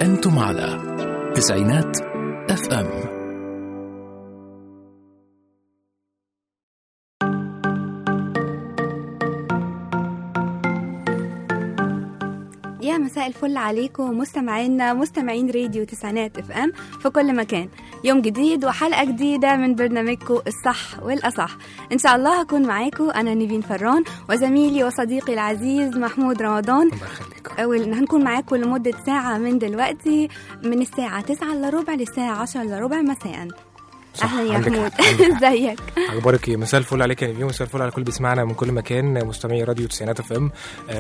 أنتم على تسعينات اف ام يا مساء الفل عليكم مستمعينا مستمعين راديو تسعينات اف ام في كل مكان يوم جديد وحلقه جديده من برنامجكم الصح والاصح ان شاء الله هكون معاكم انا نيفين فران وزميلي وصديقي العزيز محمود رمضان الله يخليك أول هنكون معاكم لمدة ساعة من دلوقتي من الساعة 9 إلا ربع للساعة 10 إلا ربع مساء صح، أهلا يا عندك محمود حق، عندك حق. ازيك اخبارك ايه مساء الفل عليك يا نيفين مساء الفل على كل بيسمعنا من كل مكان مستمعي راديو تسعينات اف ام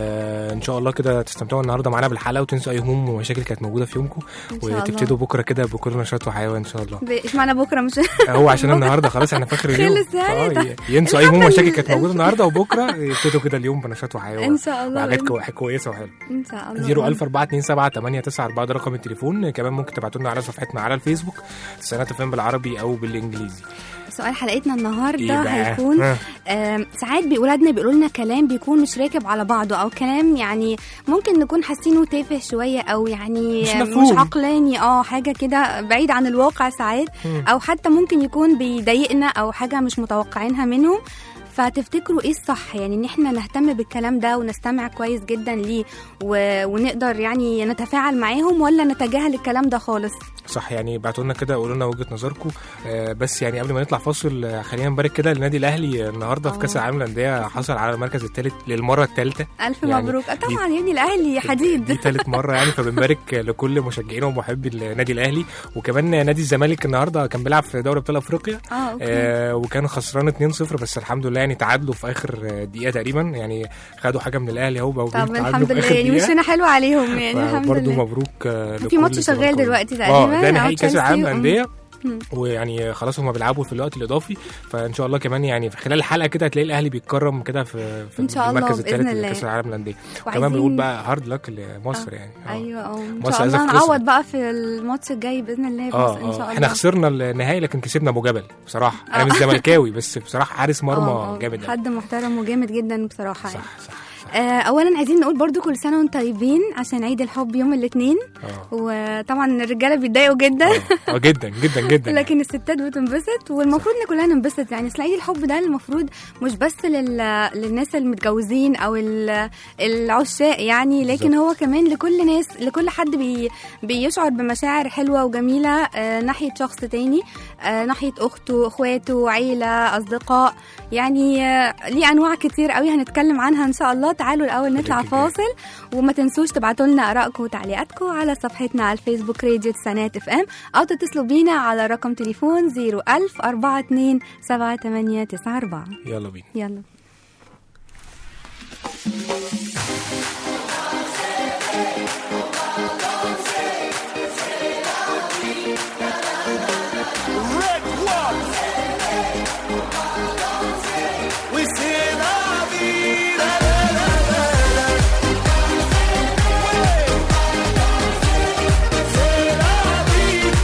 آه ان شاء الله كده تستمتعوا النهارده معانا بالحلقه وتنسوا اي هموم ومشاكل كانت موجوده في يومكم إن شاء الله. وتبتدوا بكره كده بكل نشاط وحيويه ان شاء الله ب- اشمعنى بكرة مش هو عشان النهارده خلاص احنا في اخر اليوم خلص يعني فآه، ده. ينسوا اي الحمد هموم ومشاكل لله. كانت موجوده النهارده وبكره يبتدوا كده اليوم بنشاط وحيويه إن شاء الله وحاجات وإن- كو- كويسه وحلوه إن شاء الله 01000 427 894 ده رقم التليفون كمان ممكن تبعتوا لنا على صفحتنا على الفيسبوك تسعينات اف ام بالعربي او بالانجليزي سؤال حلقتنا النهاردة إيه بقى؟ هيكون ها. آم، ساعات بي- ولادنا بيقولوا لنا كلام بيكون مش راكب على بعضه او كلام يعني ممكن نكون حاسينه تافه شويه او يعني مش مش مفهوم. عقلاني اه حاجه كده بعيد عن الواقع ساعات مم. او حتى ممكن يكون بيضايقنا او حاجه مش متوقعينها منهم فتفتكروا ايه الصح يعني ان احنا نهتم بالكلام ده ونستمع كويس جدا ليه و... ونقدر يعني نتفاعل معاهم ولا نتجاهل الكلام ده خالص صح يعني بعتوا لنا كده قولوا لنا وجهه نظركم آه بس يعني قبل ما نطلع فاصل آه، خلينا نبارك كده للنادي الاهلي النهارده في آه. كاس العالم للانديه حصل على المركز الثالث للمره الثالثه الف يعني مبروك آه، دي- طبعا يا ابني الاهلي دي حديد ثالث مره يعني فبنبارك لكل مشجعين ومحبي النادي الاهلي وكمان نادي الزمالك النهارده كان بيلعب في دوري ابطال افريقيا اه اوكي آه وكان خسران 2-0 بس الحمد لله يعني تعادلوا في اخر آه، دقيقه تقريبا يعني خدوا حاجه من الاهلي اهو بقوا طب تعادلوا الحمد في لله آخر يعني دقيقة. وشنا حلو عليهم يعني الحمد برضه لله مبروك آه، في لكل ماتش شغال الزملكاوية. دلوقتي اه تقريبا ده أو نهائي كاس تشيلسي العالم و- للانديه مم. ويعني خلاص هم بيلعبوا في الوقت الاضافي فان شاء الله كمان يعني في خلال الحلقه كده هتلاقي الاهلي بيتكرم كده في في إن شاء الله المركز بإذن الثالث الله. لكاس العالم للانديه وعايزين- كمان بنقول بقى هارد لك لمصر يعني آه. ايوه اه ان مصر شاء عايزة الله تخسر. نعوض بقى في الماتش الجاي باذن الله في اه مصر ان شاء اه الله احنا خسرنا النهائي لكن كسبنا ابو جبل بصراحه انا مش زملكاوي بس بصراحه حارس آه، مرمى آه، جامد أوي. حد محترم وجامد جدا بصراحه صح يعني. صح صح آه اولا عايزين نقول برضو كل سنه وانتم طيبين عشان عيد الحب يوم الاثنين اه وطبعا الرجاله بيتضايقوا جدا اه آه، جدا جدا جدا لكن الستات بتنبسط والمفروض ان كلنا ننبسط يعني اصل عيد الحب ده المفروض مش بس لل... للناس المتجوزين او ال... العشاق يعني لكن بالظبط. هو كمان لكل ناس لكل حد بي... بيشعر بمشاعر حلوه وجميله آه ناحيه شخص تاني آه ناحيه اخته اخواته عيله اصدقاء يعني آه ليه انواع كتير قوي هنتكلم عنها ان شاء الله تعالوا الاول نطلع خليكي جاي. فاصل وما تنسوش تبعتوا لنا ارائكم وتعليقاتكم على صفحتنا على الفيسبوك راديو تسعينات اف ام او تتصلوا بينا على رقم تليفون 01000 42 7894 يلا بينا يلا Red one. We say la vida, la la la la. Way. Say la vida.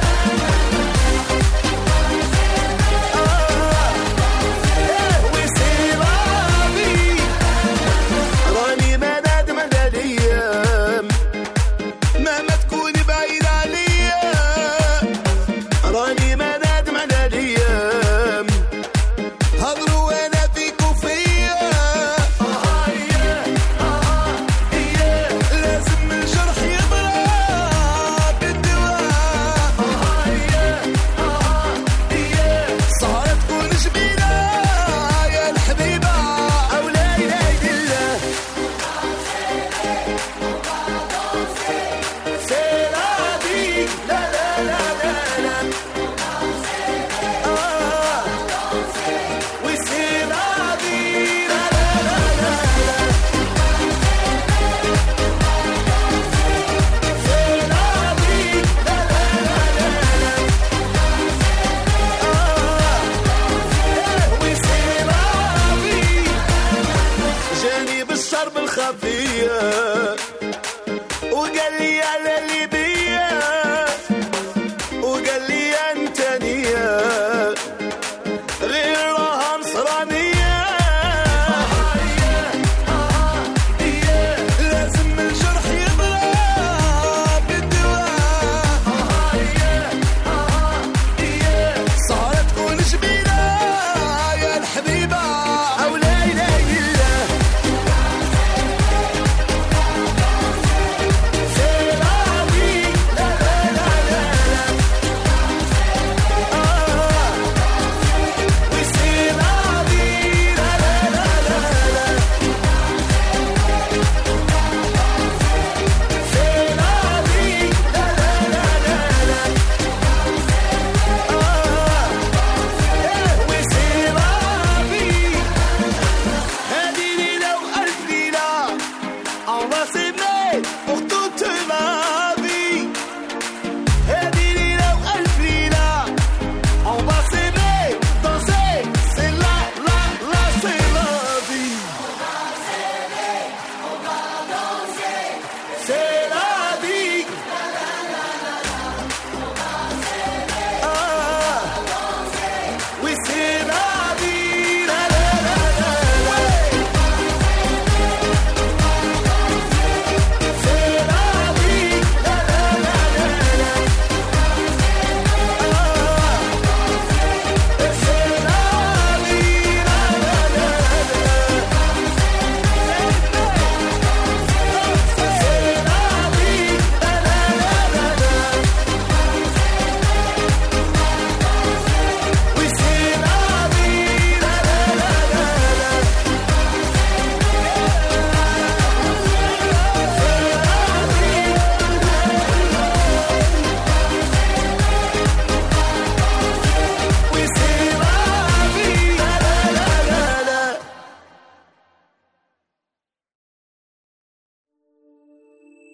Ah. Yeah, we say la vida. راني ما نادم على الايام مهما تكوني بعيد عليا راني ما نادم على الايام هضروا وانا فيك وفيا آه يا آه يا لازم الجرح يضرب بالدواء آه يا آه يا سهرة تكون جميلة يا الحبيبة أو لا إله إلا الله C'est la vie, la la la la la. Ah, oui c'est la vie, la la la la la. C'est la vie, la la la la la. Ah, oui c'est la vie. جاني بالشرب الخفيه وقال لي على اللي بيا وقال لي انت نية غير راها نصرانية لازم الجرح يضرب بالدواء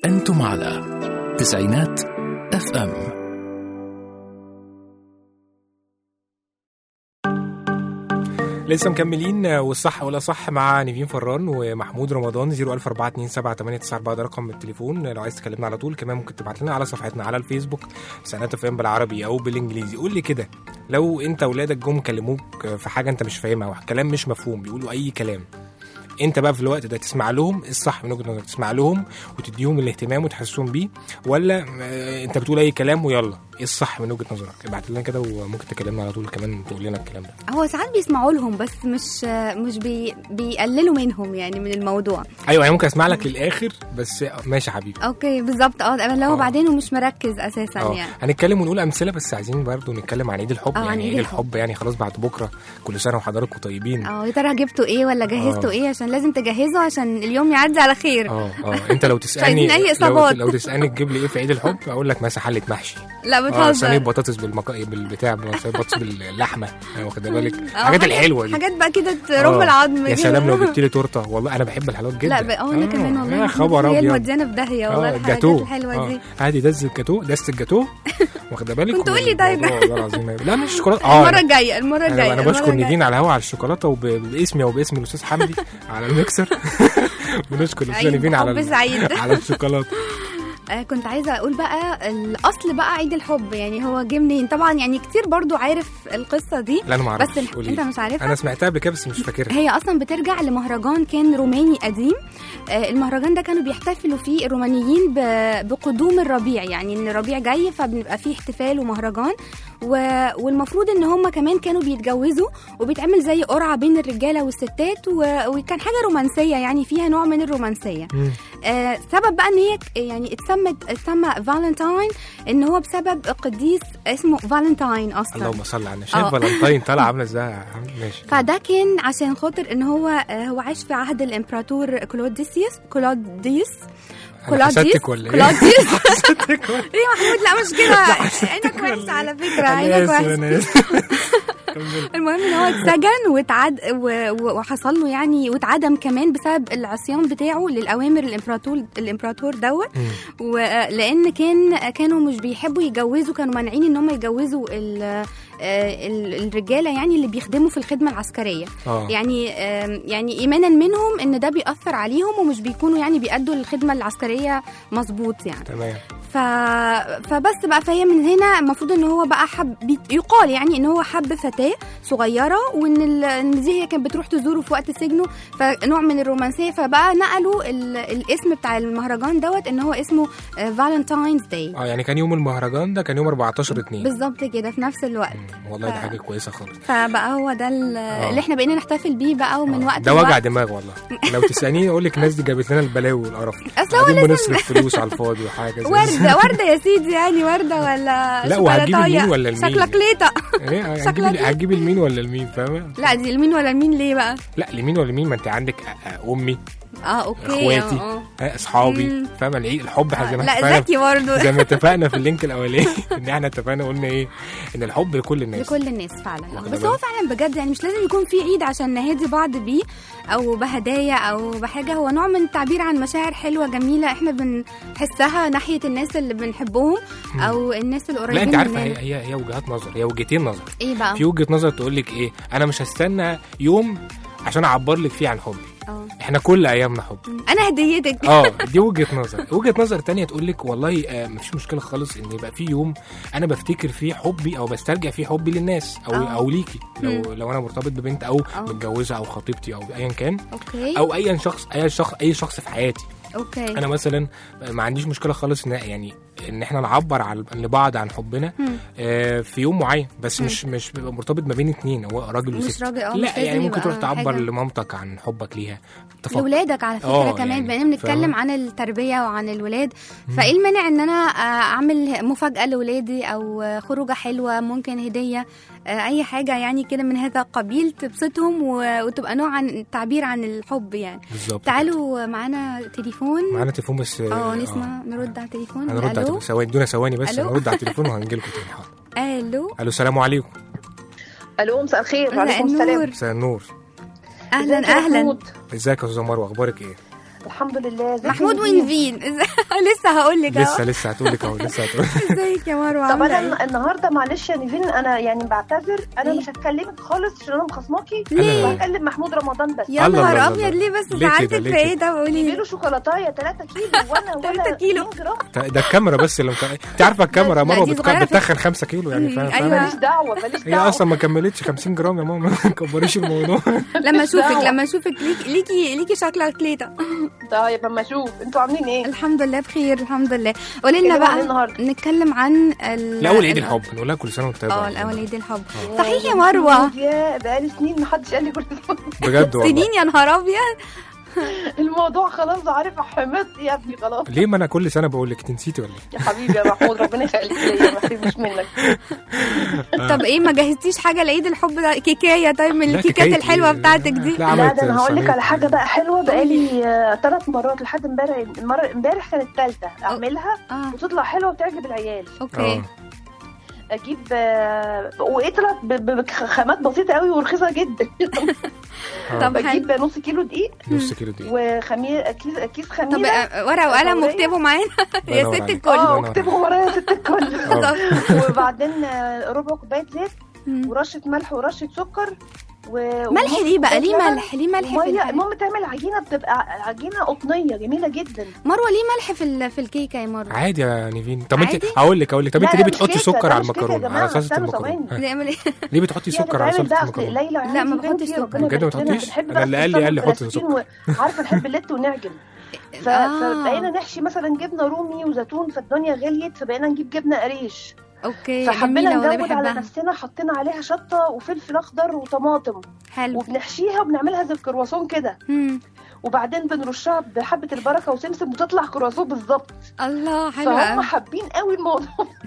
أنتم على تسعينات اف ام لسه مكملين والصح ولا صح مع نيفين فران ومحمود رمضان 014278994 ده رقم التليفون لو عايز تكلمنا على طول كمان ممكن تبعت لنا على صفحتنا على الفيسبوك سنات اف ام بالعربي او بالانجليزي قول لي كده لو انت اولادك جم كلموك في حاجه انت مش فاهمها او كلام مش مفهوم بيقولوا اي كلام انت بقى في الوقت ده تسمع لهم الصح من وجهه نظرك تسمع لهم وتديهم الاهتمام وتحسسهم بيه ولا آه، انت بتقول اي كلام ويلا ايه الصح من وجهه نظرك ابعت لنا كده وممكن تكلمنا على طول كمان تقول لنا الكلام ده هو ساعات بيسمعوا لهم بس مش مش بي بيقللوا منهم يعني من الموضوع ايوه يعني ممكن اسمع لك للاخر بس ماشي يا حبيبي اوكي بالظبط اه اللي هو آه. بعدين ومش مركز اساسا اه يعني هنتكلم ونقول امثله بس عايزين برضو نتكلم عن عيد الحب اه، يعني عن عيد عيد الحب يعني خلاص بعد بكره كل سنه وحضراتكم طيبين اه يا ترى جبتوا ايه ولا جهزتوا اه. ايه عشان لازم تجهزوا عشان اليوم يعدي على خير اه اه انت لو تسالني عايزين أي لو, إصابات. لو تسالني تجيب لي ايه في عيد الحب اقول لك مثلا حله محشي لا اه صينيه بتهزر بطاطس بالمك... بالبتاع صينيه بطاطس باللحمه اه، واخد بالك اه، الحاجات الحلوه دي حاجات بقى كده ترم اه. العظم يا كده. سلام لو جبت لي تورته والله انا بحب الحلويات جدا لا بقى اه انا كمان والله يا خبر هي ابيض موديانا في داهيه والله اه، الحاجات الجاتو الحلوه اه، دي هادي دز الجاتو دست الجاتو واخده بالك كنت قول لي طيب. والموضوع والله العظيم لا مش شوكولاته اه المره أنا- الجايه المره الجايه انا, أنا المرة بشكر الجاية. نيفين على الهوا على الشوكولاته وباسمي وباسم الاستاذ حمدي على الميكسر بنشكر الاستاذ عيد نيفين على حب ال- سعيد. على الشوكولاته آه كنت عايزه اقول بقى الاصل بقى عيد الحب يعني هو جه منين طبعا يعني كتير برضو عارف القصه دي لا انا ما بس اعرفش ال- قولي انت لي. مش عارفها انا سمعتها قبل كده بس مش فاكرها هي اصلا بترجع لمهرجان كان روماني قديم آه، المهرجان ده كانوا بيحتفلوا فيه الرومانيين ب- بقدوم الربيع يعني ان الربيع جاي فبنبقى فيه احتفال ومهرجان و... والمفروض ان هم كمان كانوا بيتجوزوا وبيتعمل زي قرعه بين الرجاله والستات و... وكان حاجه رومانسيه يعني فيها نوع من الرومانسيه مم. آه سبب بقى ان هي ك- يعني اتسمت اتسمى فالنتاين ان هو بسبب قديس اسمه فالنتاين اصلا اللهم صل على النبي اه. شايف فالنتاين طالعه عامله ازاي يا عم؟ ماشي فده كان عشان خاطر ان هو آه، هو عاش في عهد الامبراطور كلوديسيوس كلوديوس أنا حسدتك ولا ايه؟ كلوديوس حسدتك ولا ايه يا محمود لا مش كده عينك وحشه على فكره انا عينك اسف وحشه انا اسف كمل. المهم ان هو اتسجن واتعد و- و- وحصل له يعني واتعدم كمان بسبب العصيان بتاعه للاوامر الامبراطور الامبراطور دوت مم. ولان كان كانوا مش بيحبوا يتجوزوا كانوا مانعين ان هم يجوزوا ال- آه، ال- الرجاله يعني اللي بيخدموا في الخدمه العسكريه اه يعني آم، يعني ايمانا منهم ان ده بيأثر عليهم ومش بيكونوا يعني بيأدوا الخدمه العسكريه مظبوط يعني تمام ف... فبس بقى فهي من هنا المفروض ان هو بقى حب بيت- يقال يعني ان هو حب فتاه صغيره وان ال... ان دي هي كانت بتروح تزوره في وقت سجنه فنوع من الرومانسيه فبقى نقلوا ال... الاسم بتاع المهرجان دوت ان هو اسمه فالنتاينز داي اه يعني كان يوم المهرجان ده كان يوم 14 2 بالظبط كده في نفس الوقت والله دي ف- حاجه كويسه خالص فبقى هو ده ال- اللي احنا بقينا نحتفل بيه بقى ومن آه، وقت ده وجع لوقت. دماغ والله لو تسالني اقول لك الناس دي جابت لنا البلاوي والقرف اصل هو قاعدين لازم بنصرف فلوس على الفاضي وحاجه زي ورده ورده يا سيدي يعني ورده ولا لا، وهتجيب شوكولاتاية. المين ولا المين؟ شكلك ليطه ايه هتجيب شكلك إيه؟ هتجيب المين ولا المين فاهمه لا دي المين ولا المين ليه بقى لا لمين ولا مين ما انت عندك أ- أ- امي اه اوكي اخواتي اه، اه. ها، اصحابي مم. فاهمه العيد الحب زي ما لا اتفقنا ذكي برضه زي ما اتفقنا في اللينك الاولاني ان احنا اتفقنا قلنا ايه ان الحب لكل الناس لكل الناس فعلا واخدة بس بالك؟ هو فعلا بجد يعني مش لازم يكون في عيد عشان نهادي بعض بيه او بهدايا او بحاجه هو نوع من التعبير عن مشاعر حلوه جميله احنا بنحسها ناحيه الناس اللي بنحبهم او الناس لا القريبين انت عارفه مننا. هي هي هي وجهات نظر هي وجهتين نظر ايه بقى في وجهه نظر تقول لك ايه انا مش هستنى يوم عشان اعبر لك فيه عن حبي اه احنا كل ايامنا حب انا هديتك اه دي وجهه نظر وجهه نظر تانية تقول لك والله آه مفيش مشكله خالص ان يبقى في يوم انا بفتكر فيه حبي او بسترجع فيه حبي للناس او آه. او ليكي لو لو انا مرتبط ببنت او آه. متجوزه او خطيبتي او ايا كان اوكي او اي شخص اي شخص اي شخص في حياتي اوكي انا مثلا ما عنديش مشكله خالص ان يعني ان احنا نعبر عن لبعض عن حبنا مم. آه في يوم معين بس مش مش بيبقى مرتبط ما بين اتنين هو راجل مش وست راجل، اه، مش لا لازم يعني ممكن يبقى تروح تعبر حاجة. لمامتك عن حبك ليها تفكر لولادك على فكره اه، كمان يعني بما بنتكلم فاهمة؟ عن التربيه وعن الولاد فايه المانع ان انا آه، اعمل مفاجاه لاولادي او آه، خروجه حلوه ممكن هديه آه، اي حاجه يعني كده من هذا القبيل تبسطهم و- وتبقى نوع عن تعبير عن الحب يعني بالظبط تعالوا معانا تليفون معانا تليفون بس اه نسمع نرد على التليفون هنرد على الو التليفون ثواني ادونا ثواني بس ألو؟ هنرد على التليفون وهنجي لكم تاني حاضر الو الو السلام عليكم الو مساء الخير مساء وعليكم السلام النور مساء النور اهلا ازيك يا اهلا محمود؟ ازيك يا استاذه مروه اخبارك ايه الحمد لله ازيك يا محمود نيفين؟ ونفين لسه هقول لك لسه اهو لسه هتقول لك اهو لسه هتقول ازيك يا مروه طب عامله انا ايه؟ النهارده معلش يا نيفين انا يعني بعتذر انا ليه؟ مش هتكلمك خالص عشان انا مخصماكي ليه؟ وهكلم محمود رمضان بس يا الله الله نهار الله. ابيض ليه بس ليه كده؟ زعلتك ليه في ايه كده؟ ده قولي له شوكولاتايه 3 كيلو وانا ولا 3 كيلو. 2 جرام ده الكاميرا بس اللي مك... انت عارفه الكاميرا لا، مروه دي بتك- صغيرة في- بتتخن 5 كيلو يعني مم، فاهم أيوة. فاهم؟ ماليش دعوه ماليش هي دعوه اصلا ما كملتش 50 جرام يا ماما ما تكبريش الموضوع لما اشوفك دعوة. لما اشوفك ليكي ليكي ليكي شكلها كليتا طيب اما اشوف انتوا عاملين ايه؟ الحمد لله بخير الحمد لله قولي لنا اتكلموا عن بقى ايه النهارده؟ نتكلم عن ال- الاول عيد ال- الحب نقول لها كل سنه وانت طيبه اه الاول عيد الحب يا صحيح يا بنتي مروه يا بقالي سنين ما حدش قال لي كل ده. بجد والله سنين يا نهار ابيض الموضوع خلاص عارف حمدت يا ابني خلاص ليه ما انا كل سنه بقول لك انت نسيتي ولا ايه؟ يا حبيبي يا محمود ربنا يخليك ليا ما احرمش منك طب ايه ما جهزتيش حاجه لعيد الحب ده كيكايه طيب من لا، الكيكات كيكاية الحلوه إيه؟ بتاعتك دي لا، لا عملت ده انا هقول لك صينية. على حاجه بقى حلوه بقالي ثلاث مرات لحد امبارح المره امبارح كانت الثالثه اعملها اه وتطلع حلوه وتعجب العيال اوكي اه اجيب آه، وايه طلعت ب- ب- بخامات بسيطه قوي ورخيصه جدا آه. طب حلو بجيب نص كيلو دقيق نص كيلو دي وخمير كيس كيس طب خميره آه، ورقه وقلم فورية. واكتبوا معانا الله يا ينور ست عليك. الكل اه ينور واكتبوا ورايا يا ست الكل آه. طب وبعدين آه، ربع كوبايه زيت مم. ورشه ملح ورشه سكر و... ملح ونص ليه بقى كوباية ليه لبن ملح ليه ملح في وميه الحاجة؟ المهم تعمل عجينه بتبقى عجينه قطنيه جميله جدا مروه ليه ملح في ال- في الكيكه يا مروه عادي يا نيفين طب انت عادي؟ اقول لك اقول لك طب لا، انت لا، ليه مش بتحطي كيكة، سكر ده على مش كيكة يا المكرونه جماعة، على اساس استنوا المكرونه ها. نعمل ايه ليه بتحطي فيها سكر على تتعمل اساس بقى أصل المكرونه ليلى لا، ما عندي بحطش بنتي سكر. ربنا بجد ما يبارك لنا، تحطيش؟ بنحب أنا بقى اللي قال لي- قال لي الفلفل حطي الأساسين وعارفه نحب اللت ونعجن ف... آه. فبقينا نحشي مثلا جبنه رومي وزيتون فالدنيا غليت فبقينا نجيب جبنه قريش اوكي فحبينا جميله والله نزود على بحبها نفسنا حطينا عليها شطه وفلفل اخضر وطماطم حلو وبنحشيها وبنعملها زي الكرواسون كده مم. وبعدين بنرشها بحبه البركه وسمسم وتطلع كرواسون بالظبط الله حلو فهم قوي. حابين قوي الموضوع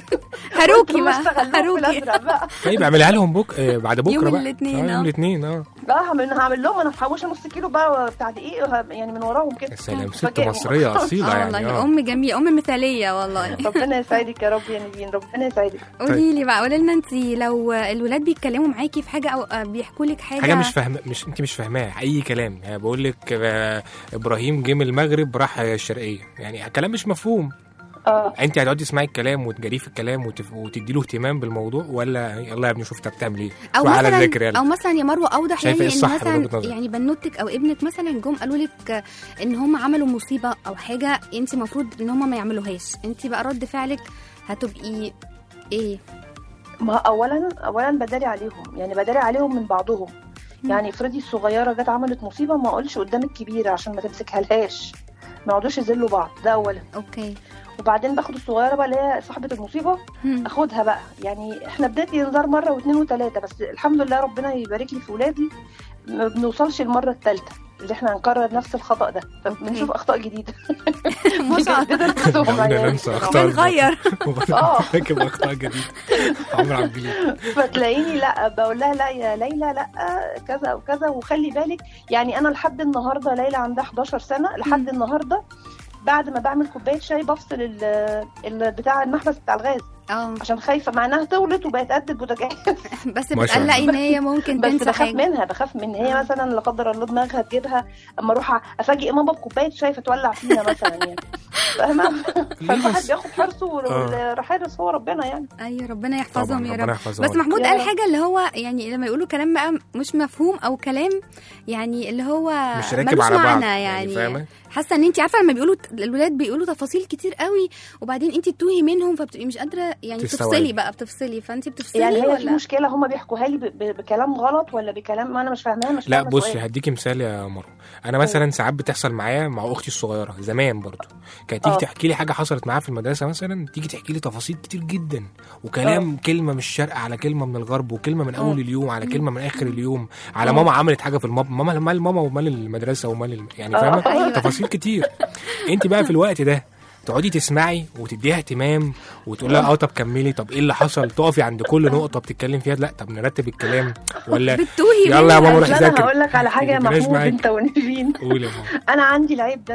هاروكي قلت لهم بقى اشتغلوهم في هاروكي الازرق بقى طيب اعملها لهم بك آه، بعد بكره يوم بقى الاثنين، آه، آه. يوم الاثنين اه اه هعمل هعمل لهم انا محوشه نص كيلو بقى بتاع دقيق وه- يعني من وراهم كده يا سلام ست فاجئهم. مصريه اصيله اه يعني والله اه ام جميله ام مثاليه والله ربنا يسعدك يا رب يا نبيين ربنا يسعدك قولي لي بقى قولي لنا انت لو الولاد بيتكلموا معاكي في حاجه او بيحكوا لك حاجه حاجه مش فاهمه مش انت مش فاهماها اي كلام يعني بقول لك آه، ابراهيم جه من المغرب راح الشرقيه يعني كلام مش مفهوم اه انت هتقعدي تسمعي الكلام وتجريه في الكلام وتف... وتدي له اهتمام بالموضوع ولا يلا يا ابني شوف انت بتعمل ايه او روح على مثلا الذكر يلا او مثلا يا مروه اوضح شايفة يعني ايه ان الصح من وجهة مثلا نظرك؟ يعني بنوتك او ابنك مثلا جم قالوا لك ان هم عملوا مصيبه او حاجه انت المفروض ان هم ما يعملوهاش انت بقى رد فعلك هتبقي ايه ما اولا اولا بداري عليهم يعني بداري عليهم من بعضهم مم. يعني افرضي الصغيره جت عملت مصيبه ما اقولش قدام الكبيره عشان ما تمسكها لهاش ما يقعدوش يذلوا بعض ده اولا اوكي وبعدين باخد الصغيره بقى اللي هي صاحبه المصيبه هم. اخدها بقى يعني احنا بدايه انذار مره واثنين وثلاثه بس الحمد لله ربنا يبارك لي في ولادي ما بنوصلش المره الثالثه اللي احنا هنكرر نفس الخطا ده فبنشوف اخطاء جديده ما شاء الله جديدة نفسهم عمرنا يعني. ننسى اخطاء بنغير آه. راكب اخطاء جديده عمرو عبد الجليل فتلاقيني لا بقول لها لا يا ليلى لا كذا وكذا وخلي بالك يعني انا لحد النهارده ليلى عندها 11 سنه لحد النهارده بعد ما بعمل كوبايه شاي بفصل ال- ال- بتاع المحبس بتاع الغاز اه عشان خايفه مع انها تولد وبقت قد البوتاجاز بس ما شاء بتقلقي ان هي ممكن بس تنسى بخاف حاجه منها بخاف من هي مثلا لا قدر الله دماغها تجيبها اما اروح افاجئ ماما بكوبايه شاي فتولع فينا مثلا يعني فاهمه ليه فالواحد بس؟ بياخد حرصه واللي حارس هو ربنا يعني ايوه ربنا يحفظهم طبعا يا ربنا رب يحفظهم بس محمود يا قال رب. حاجه اللي هو يعني لما يقولوا كلام بقى مش مفهوم او كلام يعني اللي هو مش راكب ملوش على بعض معنى يعني يعني فاهمه حاسه ان انت عارفه لما بيقولوا الولاد بيقولوا تفاصيل كتير قوي وبعدين انت تتوهي منهم فبتبقي مش قادره يعني تستوعبي. تفصلي بقى بتفصلي فانت بتفصلي يعني هي في ولا مشكله هم بيحكوها لي ب- ب- بكلام غلط ولا بكلام ما انا مش فاهماها مش لا فاهمة بصي سؤال. هديكي مثال يا مروه انا مثلا ساعات بتحصل معايا مع اختي الصغيره زمان برضو كانت تيجي آه. تحكي لي حاجه حصلت معاها في المدرسه مثلا تيجي تحكي لي تفاصيل كتير جدا وكلام كلمه من الشرق على كلمه من الغرب وكلمه من اول اليوم على كلمه من اخر اليوم على مم. ماما عملت حاجه في الماما ماما مال ماما ومال المدرسه ومال الم... يعني آه. فاهمه أيوة. تفاصيل كتير انت بقى في الوقت ده تقعدي تسمعي وتديها اهتمام وتقول لها اه طب كملي طب ايه اللي حصل تقفي عند كل نقطه بتتكلم فيها لا طب نرتب الكلام ولا بتوهي يلا يا منها. ماما روح بس انا ذاكر هقول لك على حاجه يا بلاش محمود معاك. انت ونيفين قولي يا ماما انا عندي العيب ده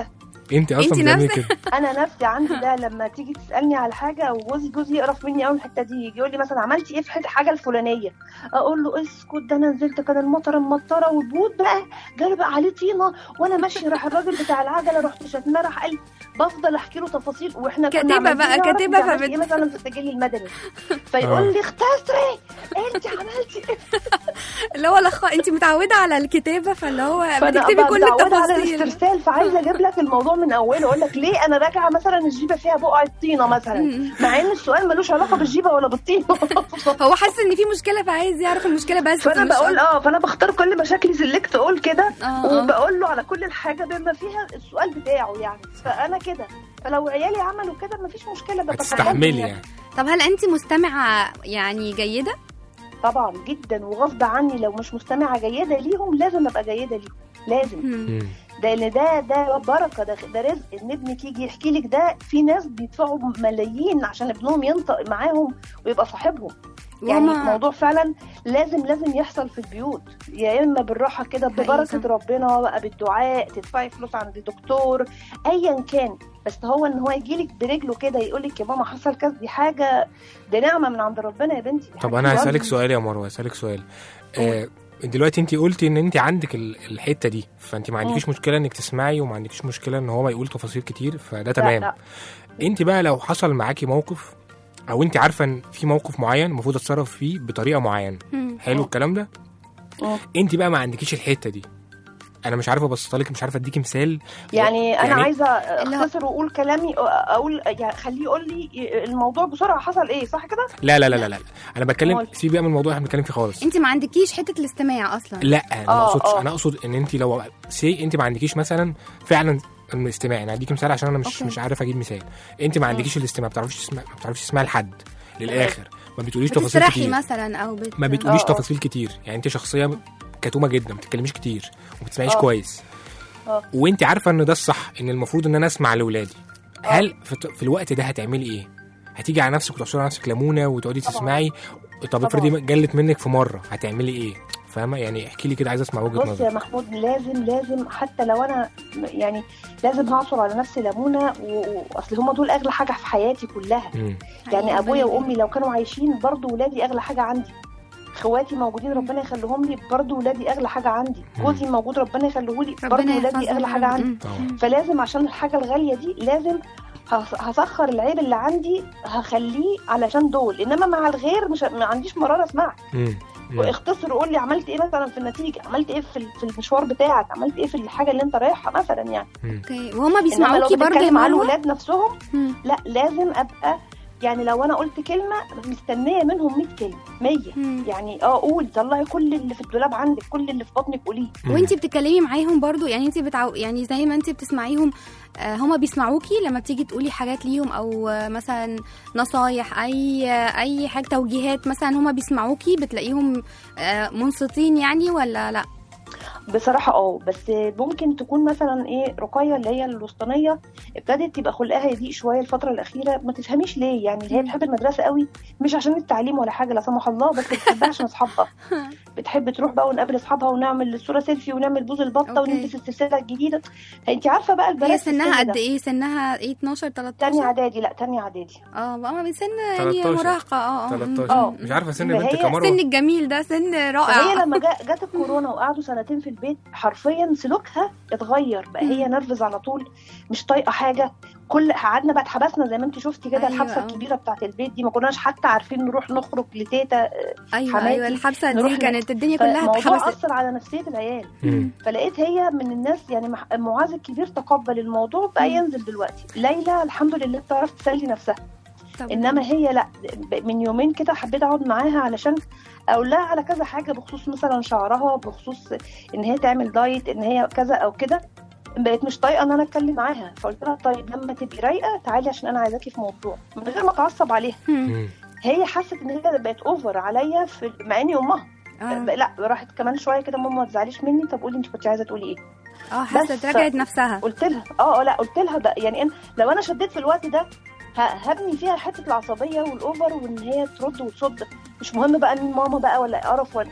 انت اصلا انت بتعملي نفسك؟ كده انا نفسي عندي ده لما تيجي تسالني على حاجه وجوزي جوزي يقرف مني قوي الحته دي يجي يقول لي مثلا عملتي ايه في حته حاجه الفلانيه اقول له اسكت ده انا نزلت كان المطر مطره والبوت بقى جرب عليه طينه وانا ماشي راح الراجل بتاع العجله رحت شتمه راح قال بفضل احكي له تفاصيل واحنا كنا كاتبة عمالين بقى، نعرف كاتبة انت عملتي فبت- ايه مثلا في السجل المدني آه. فيقول لي اختصري انت عملتي ايه اللي هو لخ... انت متعوده على الكتابه فاللي هو فانا بتكتبي أبقى كل متعودة على التفاصيل الاسترسال فعايزه اجيب لك الموضوع من اوله اقول لك ليه انا راجعه مثلا الجيبه فيها بقعه طينه مثلا مم. مع ان السؤال ملوش علاقه بالجيبه ولا بالطينه هو حاسس ان في مشكله فعايز يعرف المشكله بس فانا مش بقول أكتر. اه فانا بختار كل مشاكلي سلكت اقول كده آه، آه. وبقول له على كل الحاجه بما فيها السؤال بتاعه يعني فانا كده فلو عيالي عملوا كده مفيش مشكله بتقبلهم هتستحملي يعني طب هل انت مستمعه يعني جيده طبعا جدا وغصب عني لو مش مستمعه جيده ليهم لازم ابقى جيده ليهم لازم مم. مم. ده لان ده ده بركه ده, ده رزق ان ابنك يجي يحكي لك ده في ناس بيدفعوا ملايين عشان ابنهم ينطق معاهم ويبقى صاحبهم يعني وهما- الموضوع فعلا لازم لازم يحصل في البيوت يا اما بالراحه كده حقيقي ببركه صح. ربنا بقى بالدعاء تدفعي فلوس عند دكتور ايا كان بس هو ان هو يجي لك برجله كده يقول لك يا ماما حصل كذا دي حاجه دي نعمه من عند ربنا يا بنتي طب حاجة انا هسالك بجد. سؤال يا مروه هسالك سؤال آه دلوقتي انت قلتي ان انت عندك ال- الحته دي فانت ما عندكيش مشكله انك تسمعي وما عندكيش مشكله ان هو يقول تفاصيل كتير فده لا، تمام لا. انت بقى لو حصل معاكي موقف او انت عارفه ان في موقف معين المفروض اتصرف فيه بطريقه معينه مم. حلو الكلام ده مم. انت بقى ما عندكيش الحته دي انا مش عارفه ابسطها لك مش عارفه اديكي مثال يعني انا يعني- عايزه اللي هو- اختصر واقول كلامي اقول يعني خليه يقول لي الموضوع بسرعه حصل ايه صح كده لا لا لا لا, لا. انا بتكلم أمال. سيبي بقى من الموضوع اللي احنا بنتكلم فيه خالص انت ما عندكيش حته الاستماع اصلا لا انا ما آه، اقصدش آه. انا اقصد ان انت لو سي انت ما عندكيش مثلا فعلا الاستماع انا هديكي مثال عشان انا مش أوكي. مش عارف اجيب مثال انت ما عندكيش الاستماع ما بتعرفيش تسمع ما بتعرفيش تسمعي لحد للاخر ما بتقوليش تفاصيل بتسرحي كتير مثلا او بت... ما بتقوليش آه، آه. تفاصيل كتير يعني انت شخصيه كتومه جدا ما بتتكلميش كتير وما بتسمعيش آه. كويس آه. وانت عارفه ان ده الصح ان المفروض ان انا اسمع لاولادي هل في, في الوقت ده هتعملي ايه هتيجي على نفسك وتعصري على نفسك ليمونه وتقعدي طبعاً. تسمعي طب افرضي جلت منك في مره هتعملي ايه فاهمه يعني احكي لي كده عايز اسمع وجهه بص يا نظرك محمود لازم لازم حتى لو انا يعني لازم هعصر على نفسي ليمونه و- واصل هما دول اغلى حاجه في حياتي كلها مم. يعني حقيقي ابويا ربنا وامي لو كانوا عايشين برضو ولادي اغلى حاجه عندي اخواتي موجودين ربنا يخليهم لي برضو ولادي اغلى حاجه عندي مم. جوزي موجود ربنا يخليه لي برضو ربنا ولادي يحفظهم اغلى يا حاجه رب. عندي مم. طبعا فلازم عشان الحاجه الغاليه دي لازم هس- هسخر العيب اللي عندي هخليه علشان دول انما مع الغير مش ما عنديش مراره اسمع مم. مم. واختصر وقول لي عملت ايه مثلا في النتيجه عملت ايه في ال- في المشوار بتاعك عملت ايه في الحاجه اللي انت رايحها مثلا يعني مم. اوكي وهما انما لو بيسمعوكي برضه يا بتتكلم على مروه الولاد نفسهم مم. لا لازم ابقى يعني لو انا قلت كلمه مستنيه منهم 100 كلمه 100 مم. يعني اه قولي طلعي كل اللي في الدولاب عندك كل اللي في بطنك قوليه مم. وانت بتتكلمي معاهم برضو يعني انت بتعو... يعني زي ما انت بتسمعيهم آه، هما بيسمعوكي لما بتيجي تقولي حاجات ليهم او آه، مثلا نصايح اي آه، اي حاجه توجيهات مثلا هما بيسمعوكي بتلاقيهم آه، منصتين يعني ولا لا بصراحه اه بس ممكن تكون مثلا ايه رقيه اللي هي الوسطانيه ابتدت تبقى خلقها يضيق شويه الفتره الاخيره ما تفهميش ليه يعني اللي هي بتحب المدرسه قوي مش عشان التعليم ولا حاجه لا سمح الله بس بتحبها عشان اصحابها بتحب تروح بقى ونقابل اصحابها ونعمل صوره سيلفي ونعمل بوز البطه أوكي. ونلبس السلسله الجديده انت عارفه بقى البنات هي في سنها السن قد ده. ايه سنها ايه 12 تانية 13 اعدادي لا تانية اعدادي اه بقى من سن يعني 13. مراهقه اه اه 13 آه. مش عارفه سن يبقى بنتك هي يا مروه سن الجميل ده سن فهي رائع لما جا- جت الكورونا وقعدوا سنتين في البيت حرفيا سلوكها اتغير بقى هي نرفز على طول مش طايقه حاجه كل قعدنا بقى اتحبسنا زي ما انت شفتي كده أيوة، الحبسه آه. الكبيره بتاعت البيت دي ما كناش حتى عارفين نروح نخرج لتيتا ايوه حماتي ايوه الحبسه نروح دي ن- كانت الدنيا كلها فالموضوع اتحبست اثر على نفسيه العيال مم. فلقيت هي من الناس يعني مح- معاذ الكبير تقبل الموضوع بقى ينزل دلوقتي ليلى الحمد لله بتعرف تسلي نفسها طب انما هي لا ب- من يومين كده حبيت اقعد معاها علشان اقول لها على كذا حاجه بخصوص مثلا شعرها بخصوص ان هي تعمل دايت ان هي كذا او كده بقيت مش طايقه ان انا اتكلم معاها فقلت لها طيب لما تبقي رايقه تعالي عشان انا عايزاكي في موضوع من غير ما اتعصب عليها مم. مم. هي حست ان هي بقت اوفر عليا في مع اني امها اه بقى- لا راحت كمان شويه كده ماما ما تزعليش مني طب قولي انت كنت عايزه تقولي ايه اه حست بس- رجعت نفسها قلت لها اه اه لا قلت لها ده يعني أنا لو انا شديت في الوقت ده ه- هبني فيها حته العصبيه والاوفر وان هي ترد وتصد مش مهم بقى مين ماما بقى ولا قرف ولا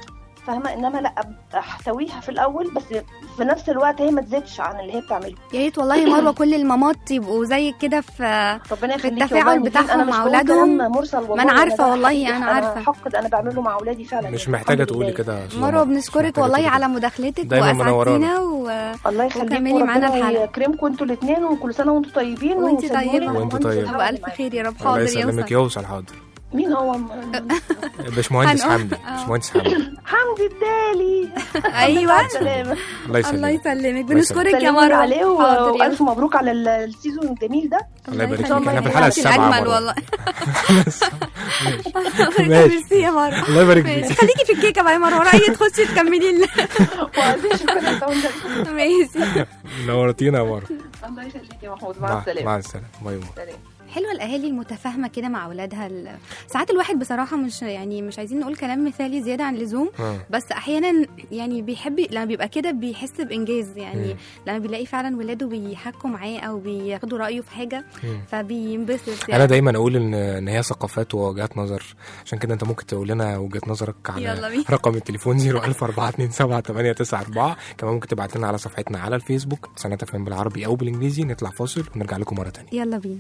فاهمه انما لا احتويها في الاول بس في نفس الوقت هي ما تزيدش عن اللي هي بتعمله يا ريت والله يا مروه كل المامات يبقوا زيك كده في ربنا يخليكي التفاعل والله بتاعهم انا مش مع بقول أولادهم. كلام مرسل والله أنا عارفة ده والله، حقيقي. أنا عارفة. حق انا بعمله مع اولادي فعلا مش يعني. محتاجه الحمد تقولي لله. كده يا أستاذة مروه عمر. مش بنشكرك محتاجة والله تقولي على كده. مداخلتك دايما منورانا. واسعدتينا و... الله يخليكم وكملي معانا وربنا الحلقة. يكرمكم انتوا الاثنين وكل سنه وانتم طيبين وانتي وسلموا لي طيبة. وانتي وانتوا طيبة. سلموا لي بألف معاكم. خير يا رب الله حاضر يسلمك يوصل يوصل حاضر مين هو باشمهندس هنقول- حمدي آه. باشمهندس حمدي حمدي الدالي ايوه سلامة الله الله يسلمك يسلمك بنشكرك يا سلموا لي مروه عليه حاضر والف يوصل. مبروك على ال- السيزون الجميل ده الله يبارك يخليك. فيك احنا في الله الحلقه يخليك. السابعه اجمل مرة. والله ماشي. ميرسي يا مروه الله يبارك ماشي. فيك خليكي في الكيكه بقى يا مروه رايي تخشي تكملي ال- وعايزين شكرا لك ماشي نورتينا يا مره الله يخليك يا محمود مع مع السلامه مع السلامه باي باي سلام. حلوه الاهالي المتفاهمه كده مع اولادها ال- ساعات الواحد بصراحه مش يعني مش عايزين نقول كلام مثالي زياده عن اللزوم آه. بس احيانا يعني بيحب لما بيبقى كده بيحس بانجاز يعني مم. لما بيلاقي فعلا ولاده بيحكوا معاه او بياخدوا رايه في حاجه مم. فبينبسط انا يعني دايما اقول ان ان هي ثقافات ووجهات نظر عشان كده انت ممكن تقول لنا وجهه نظرك يلا على بينا. رقم التليفون 01427 كمان ممكن تبعت لنا على صفحتنا على الفيسبوك سنة فهم بالعربي او بالانجليزي نطلع فاصل ونرجع لكم مره تانية يلا بينا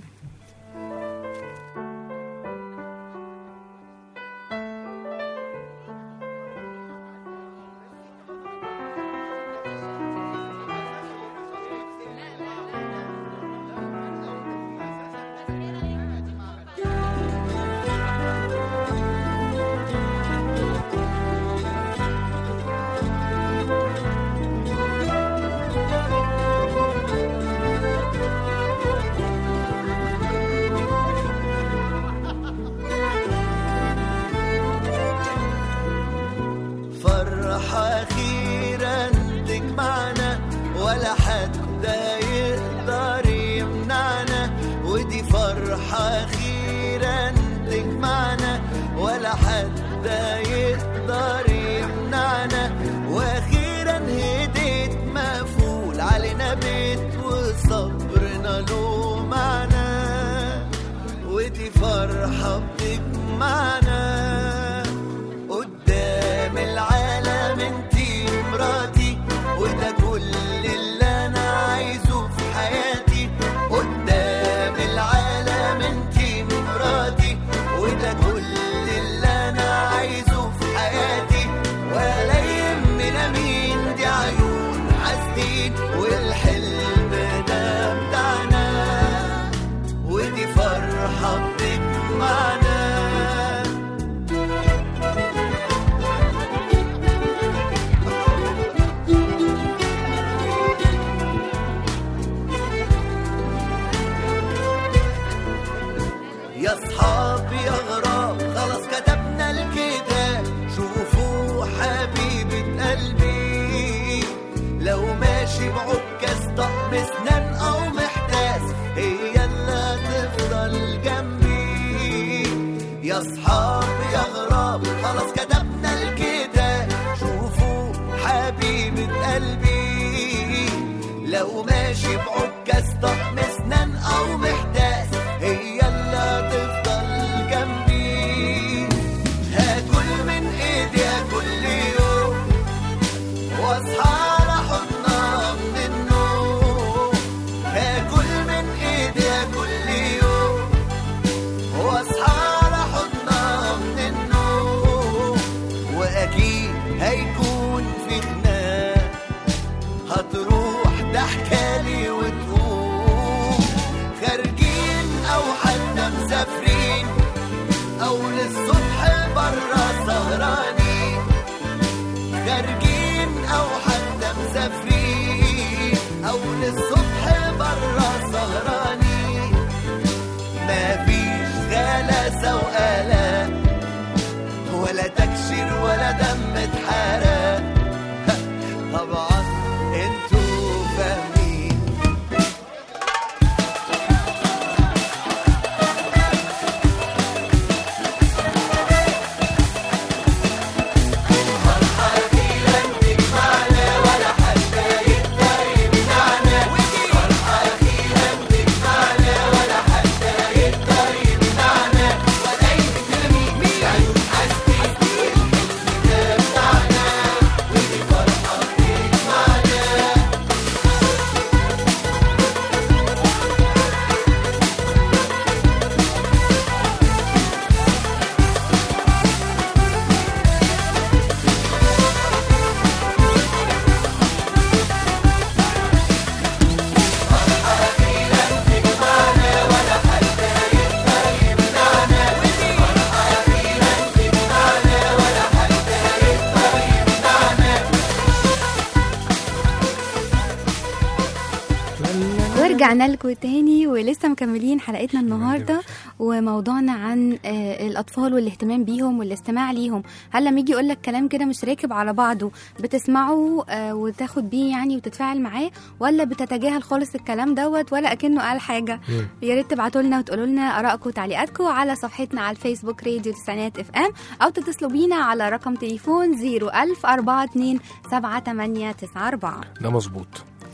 فرحة أخيرا تجمعنا ولا حد يقدر يمنعنا ودي فرحة أخيرا تجمعنا ولا حد يقدر يمنعنا وأخيرا هديت مقفول علينا بيت وصبرنا له معنى ودي فرحة بتجمعنا قدام العالم انتي مراتي وده كل اللي انا عايزه في حياتي قدام العالم انتي مراتي وده كل اللي انا عايزه في حياتي ولا يهمنا مين دي عيون حاسدين والحلم ده بتاعنا ودي فرحة بتجمعنا يا صحاب يا غراب خلاص كتبنا الكتاب شوفوا حبيبة قلبي لو ماشي بعكاز طقم اسنان او محتاس هي اللي هتفضل جنبي يا صحاب يا غراب خلاص كتبنا الكتاب شوفوا حبيبة قلبي لو ماشي بعكاز طقم اسنان او محتاس هي اللي هتفضل جنبي هاكل من ايديها كل يوم واصحى على حضنها من النوم هاكل من ايديها كل يوم واصحى على حضنها من النوم واكيد هيكون في خناق هتروح ضحكالي وتقوم خارجين او حتى مسافرين او للصبح برا سهرانين خارجين او حتى مسافرين او للصبح برا سهرانين مفيش غلاسة وقلق ولا تكشير ولا دم اتحرق طبعا انتوا فاهمين فرحة كبيرة ورجعنا لكم تاني ولسه مكملين حلقتنا النهارده وموضوعنا عن آه، الاطفال والاهتمام بيهم والاستماع ليهم هل لما يجي يقول لك كلام كده مش راكب على بعضه بتسمعه آه، وتاخد بيه يعني وتتفاعل معاه ولا بتتجاهل خالص الكلام دوت ولا اكنه قال حاجه مم. يا ريت تبعتوا لنا وتقولوا لنا ارائكم وتعليقاتكم على صفحتنا على الفيسبوك راديو تسعينات اف ام او تتصلوا بينا على رقم تليفون 01042 ده مظبوط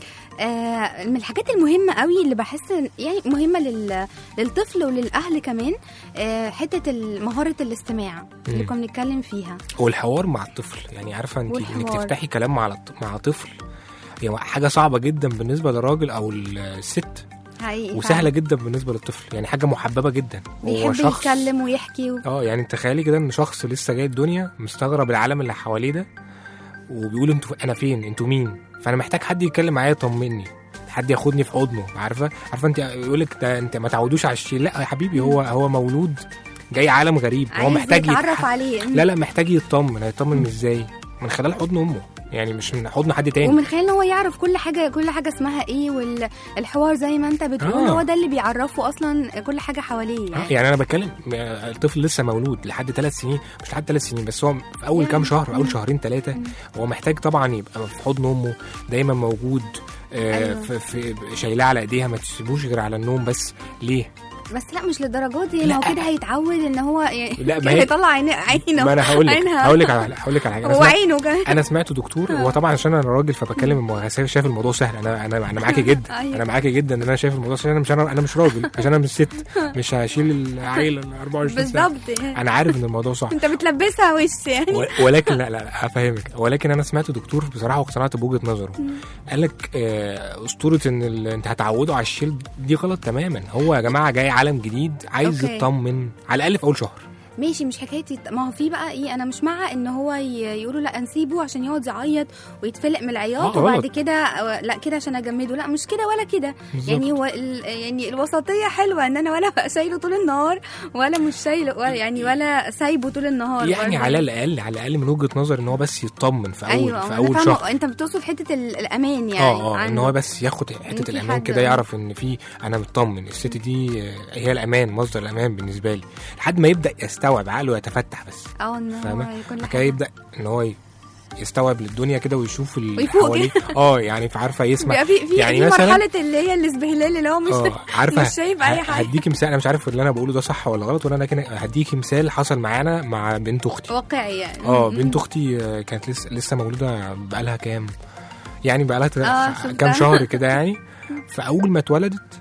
آه، من الحاجات المهمة قوي اللي بحس إن- يعني مهمة لل... للطفل وللأهل كمان آه، حتة ال- مهارة الاستماع اللي مم. كنا بنتكلم فيها والحوار مع الطفل يعني عارفه انت انك والحوار. تفتحي كلام مع الط- مع طفل هي حاجه صعبه جدا بالنسبه للراجل او الست حقيقي وسهله جدا بالنسبه للطفل يعني حاجه محببه جدا بيحب يتكلم ويحكي و... اه يعني تخيلي كده ان شخص لسه جاي الدنيا مستغرب العالم اللي حواليه ده وبيقول انتوا انا فين انتوا مين فانا محتاج حد يتكلم معايا يطمني حد ياخدني في حضنه عارفه عارفه انت يقول لك ده انت ما تعودوش على الشيء لا يا حبيبي هو هو مولود جاي عالم غريب هو عايز محتاج يتعرف يتح- عليه لا لا محتاج يطمن هيطمن ازاي من خلال حضن امه يعني مش من حضن حد تاني ومن خلال ان هو يعرف كل حاجه كل حاجه اسمها ايه والحوار زي ما انت بتقول آه. هو ده اللي بيعرفه اصلا كل حاجه حواليه آه، يعني. يعني انا بتكلم آه، الطفل لسه مولود لحد ثلاث سنين مش لحد ثلاث سنين بس هو في اول يعني. كام شهر اول مم. شهرين ثلاثه مم. هو محتاج طبعا يبقى في حضن امه دايما موجود آه، أيوة. في, في شايلاه على ايديها ما تسيبوش غير على النوم بس ليه؟ بس لا مش للدرجات دي لا. ما هو كده هيتعود ان هو يعني لا، ما كده هي- هيطلع عينه عينه ما انا هقول لك عينها. هقول لك على هقول لك على حاجه أنا هو سمعت- عينه كمان انا سمعت دكتور هو طبعا عشان انا راجل فبتكلم المو- شايف الموضوع سهل انا انا انا معاكي جدا أيوة. انا معاكي جدا ان انا شايف الموضوع سهل انا مش انا انا مش راجل عشان انا مش ست مش هشيل العيله ال 24 ساعه بالظبط يعني. انا عارف ان الموضوع صعب انت بتلبسها وش يعني و- ولكن لا لا لا هفهمك ولكن انا سمعت دكتور بصراحه واقتنعت بوجهه نظره قال لك آه، اسطوره ان ال- انت هتعوده على الشيل دي غلط تماما هو يا جماعه جاي عالم جديد عايز أوكي. يطمن على الاقل في اول شهر ماشي مش حكايه يت- ما هو في بقى ايه انا مش مع ان هو ي- يقولوا لا نسيبه عشان يقعد يعيط ويتفلق من العياط آه، وبعد غلط. كده آه، لا كده عشان اجمده لا مش كده ولا كده بالظبط. يعني هو ال- يعني الوسطيه حلوه ان انا ولا بقى شايله طول النهار ولا مش شايله ولا يعني ولا سايبه طول النهار يعني برضه. على الاقل على الاقل من وجهه نظر ان هو بس يطمن في اول ايوه في أنا اول فاهمة. شهر انت بتقصد حته ال- الامان يعني اه اه ان عنه. هو بس ياخد إن حته في الامان حد- كده يعرف ان في انا مطمن الست دي آه، هي الامان مصدر الامان بالنسبه لي لحد ما يبدا يستوعب عقله يتفتح بس اه ان هو فاهمه كل بعد كده حاجه يبدا ان هو ي- يستوعب للدنيا كده ويشوف اللي ويفوق حواليه اه يعني عارفه يسمع بيبقى في في, يعني في مثلا مرحله اللي هي الاسبهلال اللي هو مش اه عارفه مش شايف اي ه- حاجه هديكي مثال انا مش عارف اللي انا بقوله ده صح ولا غلط ولا انا كده هديكي مثال حصل معانا مع بنت اختي واقعي يعني اه م- بنت اختي آه، كانت لسه لسه مولوده بقالها كام يعني بقالها تل- آه، ف- شفتها. كام شهر كده يعني فاول ما اتولدت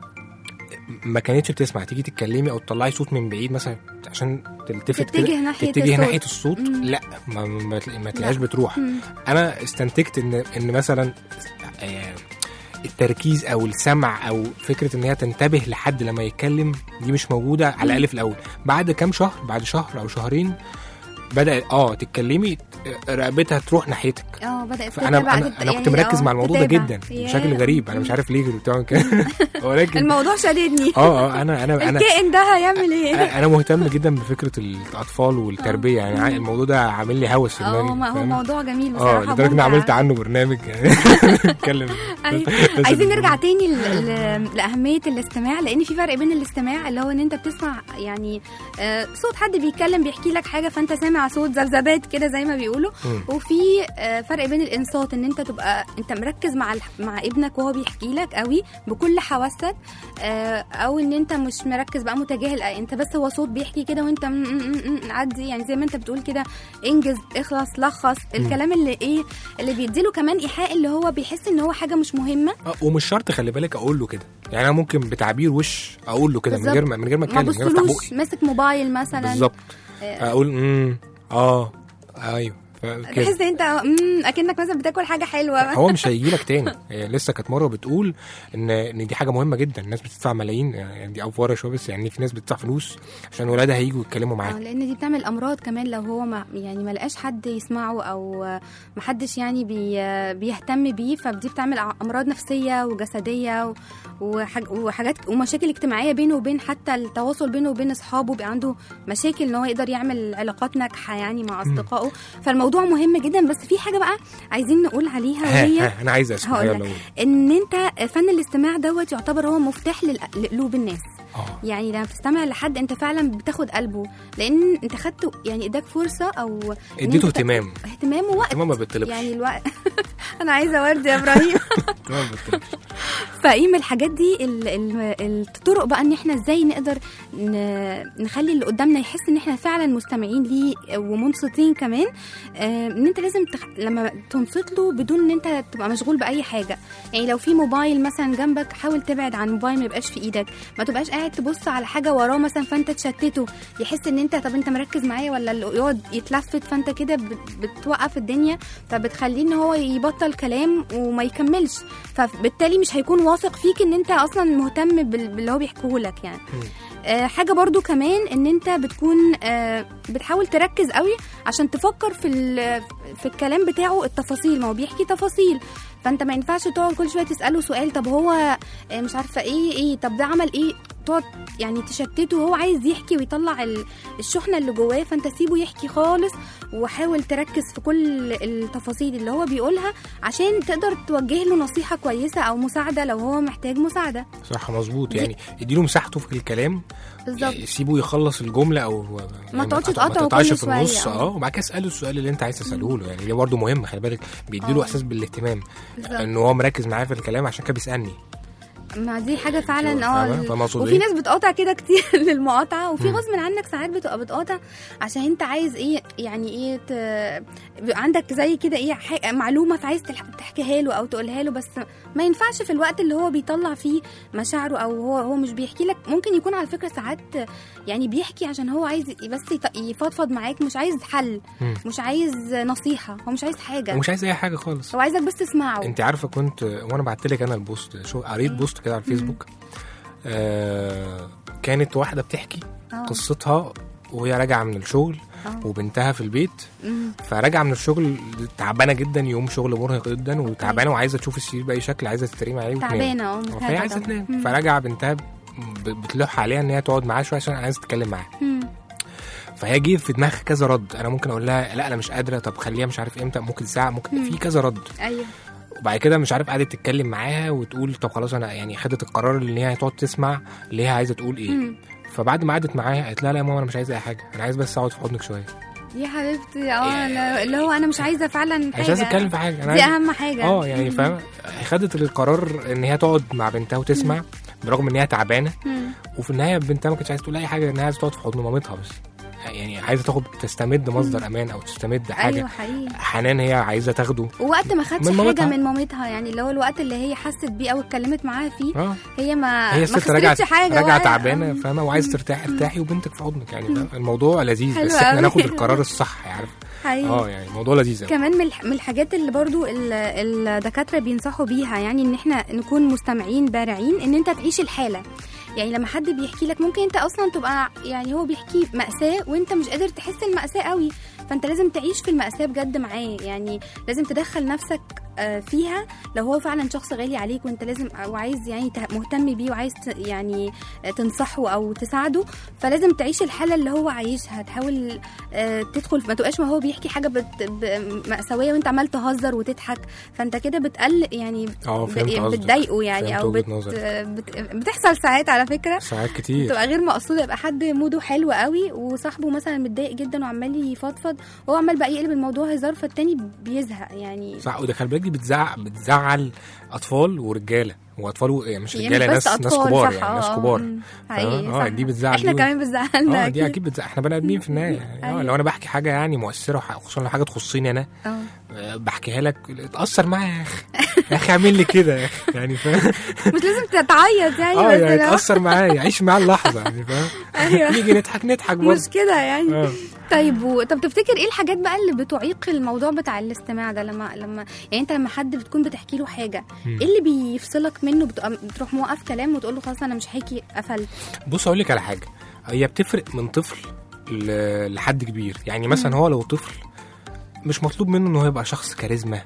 ما كانتش بتسمع تيجي تتكلمي او تطلعي صوت من بعيد مثلا عشان تلتفت كده تتجه ناحيه تتجه الصوت. ناحيه الصوت مم. لا ما ما تل- ما لا. تلاقيهاش بتروح مم. انا استنتجت ان ان مثلا آه، التركيز او السمع او فكره ان هي تنتبه لحد لما يتكلم دي مش موجوده على الاقل في الاول بعد كام شهر بعد شهر او شهرين بدات اه تتكلمي رقبتها تروح ناحيتك اه بدات فانا تتابع انا, تت- أنا كنت يعني مركز آه، مع الموضوع ده تتابع. جدا ياه. بشكل غريب انا مش عارف ليه كنت بتعمل كده ولكن الموضوع شددني اه اه انا انا انا الكائن ده هيعمل ايه انا مهتم جدا بفكره الاطفال والتربيه يعني عا- الموضوع ده عامل لي هوس في اه دماغي ما هو فاهم؟ موضوع جميل اه بصراحه لدرجه اني ممتع. عملت عنه برنامج يعني نتكلم أيوة. بس- عايزين نرجع تاني ل- ل- لأهمية الاستماع لأن في فرق بين الاستماع اللي هو إن أنت بتسمع يعني آه، صوت حد بيتكلم بيحكي لك حاجة فأنت سامع صوت ذبذبات كده زي ما بيقولوا مم. وفي آه، فرق بين الإنصات إن أنت تبقى أنت مركز مع الح- مع ابنك وهو بيحكي لك قوي بكل حواسك آه، أو إن أنت مش مركز بقى متجاهل آه، أنت بس هو صوت بيحكي كده وأنت م- م- م- م- عدي يعني زي ما أنت بتقول كده انجز اخلص لخص الكلام اللي إيه اللي بيديله كمان إيحاء اللي هو بيحس إن هو حاجة مش مهمة آه، ومش شرط خلي بالك اقول له كده يعني انا ممكن بتعبير وش اقول له كده من بالظبط. غير ما من غير ما ما اتكلم من غير ما افتح بصلوش بقي ماسك موبايل مثلا بالظبط آه، اقول امم اه ايوه فكده تحس انت امم اكنك مثلا بتاكل حاجه حلوه هو مش هيجي لك تاني هي لسه كانت مره بتقول ان ان دي حاجه مهمه جدا الناس بتدفع ملايين يعني دي افوره شويه بس يعني في ناس بتدفع فلوس عشان ولادها هيجوا يتكلموا اه معاها لان دي بتعمل امراض كمان لو هو ما يعني ما لقاش حد يسمعه او ما حدش يعني بي بيهتم بيه فدي بتعمل امراض نفسيه وجسديه و- وحاج وحاجات ومشاكل اجتماعيه بينه وبين حتى التواصل بينه وبين اصحابه بيبقى عنده مشاكل ان هو يقدر يعمل علاقات ناجحه يعني مع اصدقائه فالموضوع موضوع مهم جدا بس في حاجه بقى عايزين نقول عليها ها وهي ها انا عايز اسمع هقول يلا لك. قول. ان انت فن الاستماع دوت يعتبر هو مفتاح للق- لقلوب الناس اه يعني لما بتستمع لحد انت فعلا بتاخد قلبه لان انت خدته يعني اداك فرصه او إن اديته انت- اهتمام اهتمام ووقت اهتمام ما بيطلبش يعني الوقت انا عايزه ورد يا ابراهيم اهتمام ما بيطلبش فايه من الحاجات دي ال- ال- الطرق بقى ان احنا ازاي نقدر ن- نخلي اللي قدامنا يحس ان احنا فعلا مستمعين ليه ومنصتين كمان آه، ان انت لازم تخ... لما تنصت له بدون ان انت تبقى مشغول باي حاجه يعني لو في موبايل مثلا جنبك حاول تبعد عن الموبايل ما يبقاش في ايدك ما تبقاش قاعد تبص على حاجه وراه مثلا فانت تشتته يحس ان انت طب انت مركز معايا ولا اللي يقعد يتلفت فانت كده بت- بتوقف الدنيا فبتخليه ان هو يبطل كلام وما يكملش فبالتالي مش هيكون واثق فيك ان انت اصلا مهتم بال- باللي هو بيحكيه لك يعني آه حاجه برضو كمان ان انت بتكون آه بتحاول تركز قوي عشان تفكر في ال- في الكلام بتاعه التفاصيل ما هو بيحكي تفاصيل فانت ما ينفعش تقعد كل شويه تساله سؤال طب هو آه، مش عارفه ايه ايه طب ده عمل ايه تقعد يعني تشتته وهو عايز يحكي ويطلع ال- الشحنه اللي جواه فانت سيبه يحكي خالص وحاول تركز في كل التفاصيل اللي هو بيقولها عشان تقدر توجه له نصيحه كويسه او مساعده لو هو محتاج مساعده صح مظبوط دي- يعني اديله مساحته في الكلام بالظبط سيبه يخلص الجمله او ما تقعدش ما تقاطعه تقطعش كل في النص شوية، اه آه. وبعد كده اساله السؤال اللي انت عايز تساله له يعني ده برضه مهم خلي بالك بيديله آه. احساس بالاهتمام بالظبط ان هو مركز معايا في الكلام عشان كده بيسالني ما دي حاجه فعلا اه فاهمة؟ ال- فاهمة أقصد وفي إيه؟ ناس بتقاطع كده كتير للمقاطعه وفي مم. غصب عنك ساعات بتبقى بتقاطع عشان انت عايز ايه يعني ايه ت... بيبقى عندك زي كده ايه ح... معلومه فعايز تلح... تحكيها له او تقولها له بس ما ينفعش في الوقت اللي هو بيطلع فيه مشاعره او هو هو مش بيحكي لك ممكن يكون على فكره ساعات يعني بيحكي عشان هو عايز بس يط- يفضفض معاك مش عايز حل مم. مش عايز نصيحه هو مش عايز حاجه ومش عايز اي حاجه خالص هو عايزك بس تسمعه انت عارفه كنت وانا بعت لك انا البوست شو قريت بوست كده على الفيسبوك آه كانت واحده بتحكي آه. قصتها وهي راجعه من الشغل آه. وبنتها في البيت مم. فراجعه من الشغل تعبانه جدا يوم شغل مرهق جدا وتعبانه وعايزه تشوف السرير باي شكل عايزه تستريم عليه وتنام تعبانه اه فهي متعبة عايزه طبعاً. تنام مم. فراجعه بنتها ب- بتلح عليها ان هي تقعد معاها شويه عشان عايزه تتكلم معاها مم. فهي جه في دماغها كذا رد انا ممكن اقول لها لا انا مش قادره طب خليها مش عارف امتى ممكن ساعه ممكن في كذا رد ايوه وبعد كده مش عارف قعدت تتكلم معاها وتقول طب خلاص انا يعني خدت القرار اللي هي هتقعد تسمع اللي هي عايزه تقول ايه مم. فبعد ما قعدت معاها قالت لها لا يا ماما انا مش عايزه اي حاجه انا عايز بس اقعد في حضنك شويه يا حبيبتي اه لا- اللي هو انا مش عايزه فعلا حاجه مش عايزه اتكلم في حاجه انا دي عايز اهم حاجه اه يعني فاهم خدت القرار ان هي تقعد مع بنتها وتسمع برغم ان هي تعبانه مم. وفي النهايه بنتها ما كانتش عايزه تقول اي حاجه انها عايزه تقعد في حضن مامتها بس يعني عايزه تاخد تستمد مصدر امان او تستمد حاجه ايوه حقيقي حنان هي عايزه تاخده ووقت ما خدش من مامتها. حاجه من مامتها يعني اللي هو الوقت اللي هي حست بيه او اتكلمت معاها فيه اه هي ما هي ما الست راجعه خسرتش حاجه راجعه ولا- تعبانه مم. فاهمه وعايزه ترتاحي ارتاحي وبنتك في حضنك يعني فاهم؟ الموضوع لذيذ حلو بس احنا أوي. ناخد القرار الصح عارف حقيقي اه يعني الموضوع لذيذ أوي. كمان من الح- من الحاجات اللي برضو ال- الدكاتره بينصحوا بيها يعني ان احنا نكون مستمعين بارعين ان انت تعيش الحاله يعني لما حد بيحكي لك ممكن انت اصلا تبقى يعني هو بيحكي مأساة وانت مش قادر تحس المأساة قوي فانت لازم تعيش في المأساة بجد معاه يعني لازم تدخل نفسك آه، فيها لو هو فعلا شخص غالي عليك وانت لازم وعايز يعني ته- مهتم بيه وعايز ت- يعني آه، تنصحه او تساعده فلازم تعيش الحاله اللي هو عايشها تحاول آه، تدخل ما تبقاش ما هو بيحكي حاجه بت... ب- مأساويه وانت عمال تهزر وتضحك فانت كده بتقل يعني اه ب- فهمت قصدك. بتضايقه يعني فهمت او وجهة بت... نظرك. بت... بتحصل ساعات على فكره ساعات كتير بتبقى غير مقصوده يبقى حد موده حلو قوي وصاحبه مثلا متضايق جدا وعمال يفضفض وهو عمال بقى يقلب الموضوع هزار فالتاني بيزهق يعني صح وده خلي بالك دي بتزعل بتزعل اطفال ورجاله واطفال و... يعني مش هي رجاله بس ناس ناس أطفال، كبار صح، يعني ناس آه، كبار مم. فاهمة؟ حقيقي اه صح. دي بتزعل احنا دي كمان بتزعلنا اه دي اكيد بتزعل احنا بني ادمين في النهايه يعني اه أيوة. لو انا بحكي حاجه يعني مؤثره وح- خصوصا لو حاجه تخصني انا اه آه، بحكيها لك اتاثر معايا يا اخي يا اخي اعمل لي كده يا اخي يعني فاهم مش لازم تعيط يعني اه بس يعني لو- اتاثر معايا عيش معاه اللحظه يعني فاهم ايوه نيجي نضحك نضحك برضه مش كده يعني اه طيب و... طب تفتكر ايه الحاجات بقى اللي بتعيق الموضوع بتاع الاستماع ده لما لما يعني انت لما حد بتكون بتحكي له حاجه مم. ايه اللي بيفصلك منه بتبقى بتروح موقف كلام وتقول له خلاص انا مش هحكي قفلت بص اقول لك على حاجه هي بتفرق من طفل ل- لحد كبير يعني مثلا هو لو طفل مش مطلوب منه ان هو يبقى شخص كاريزما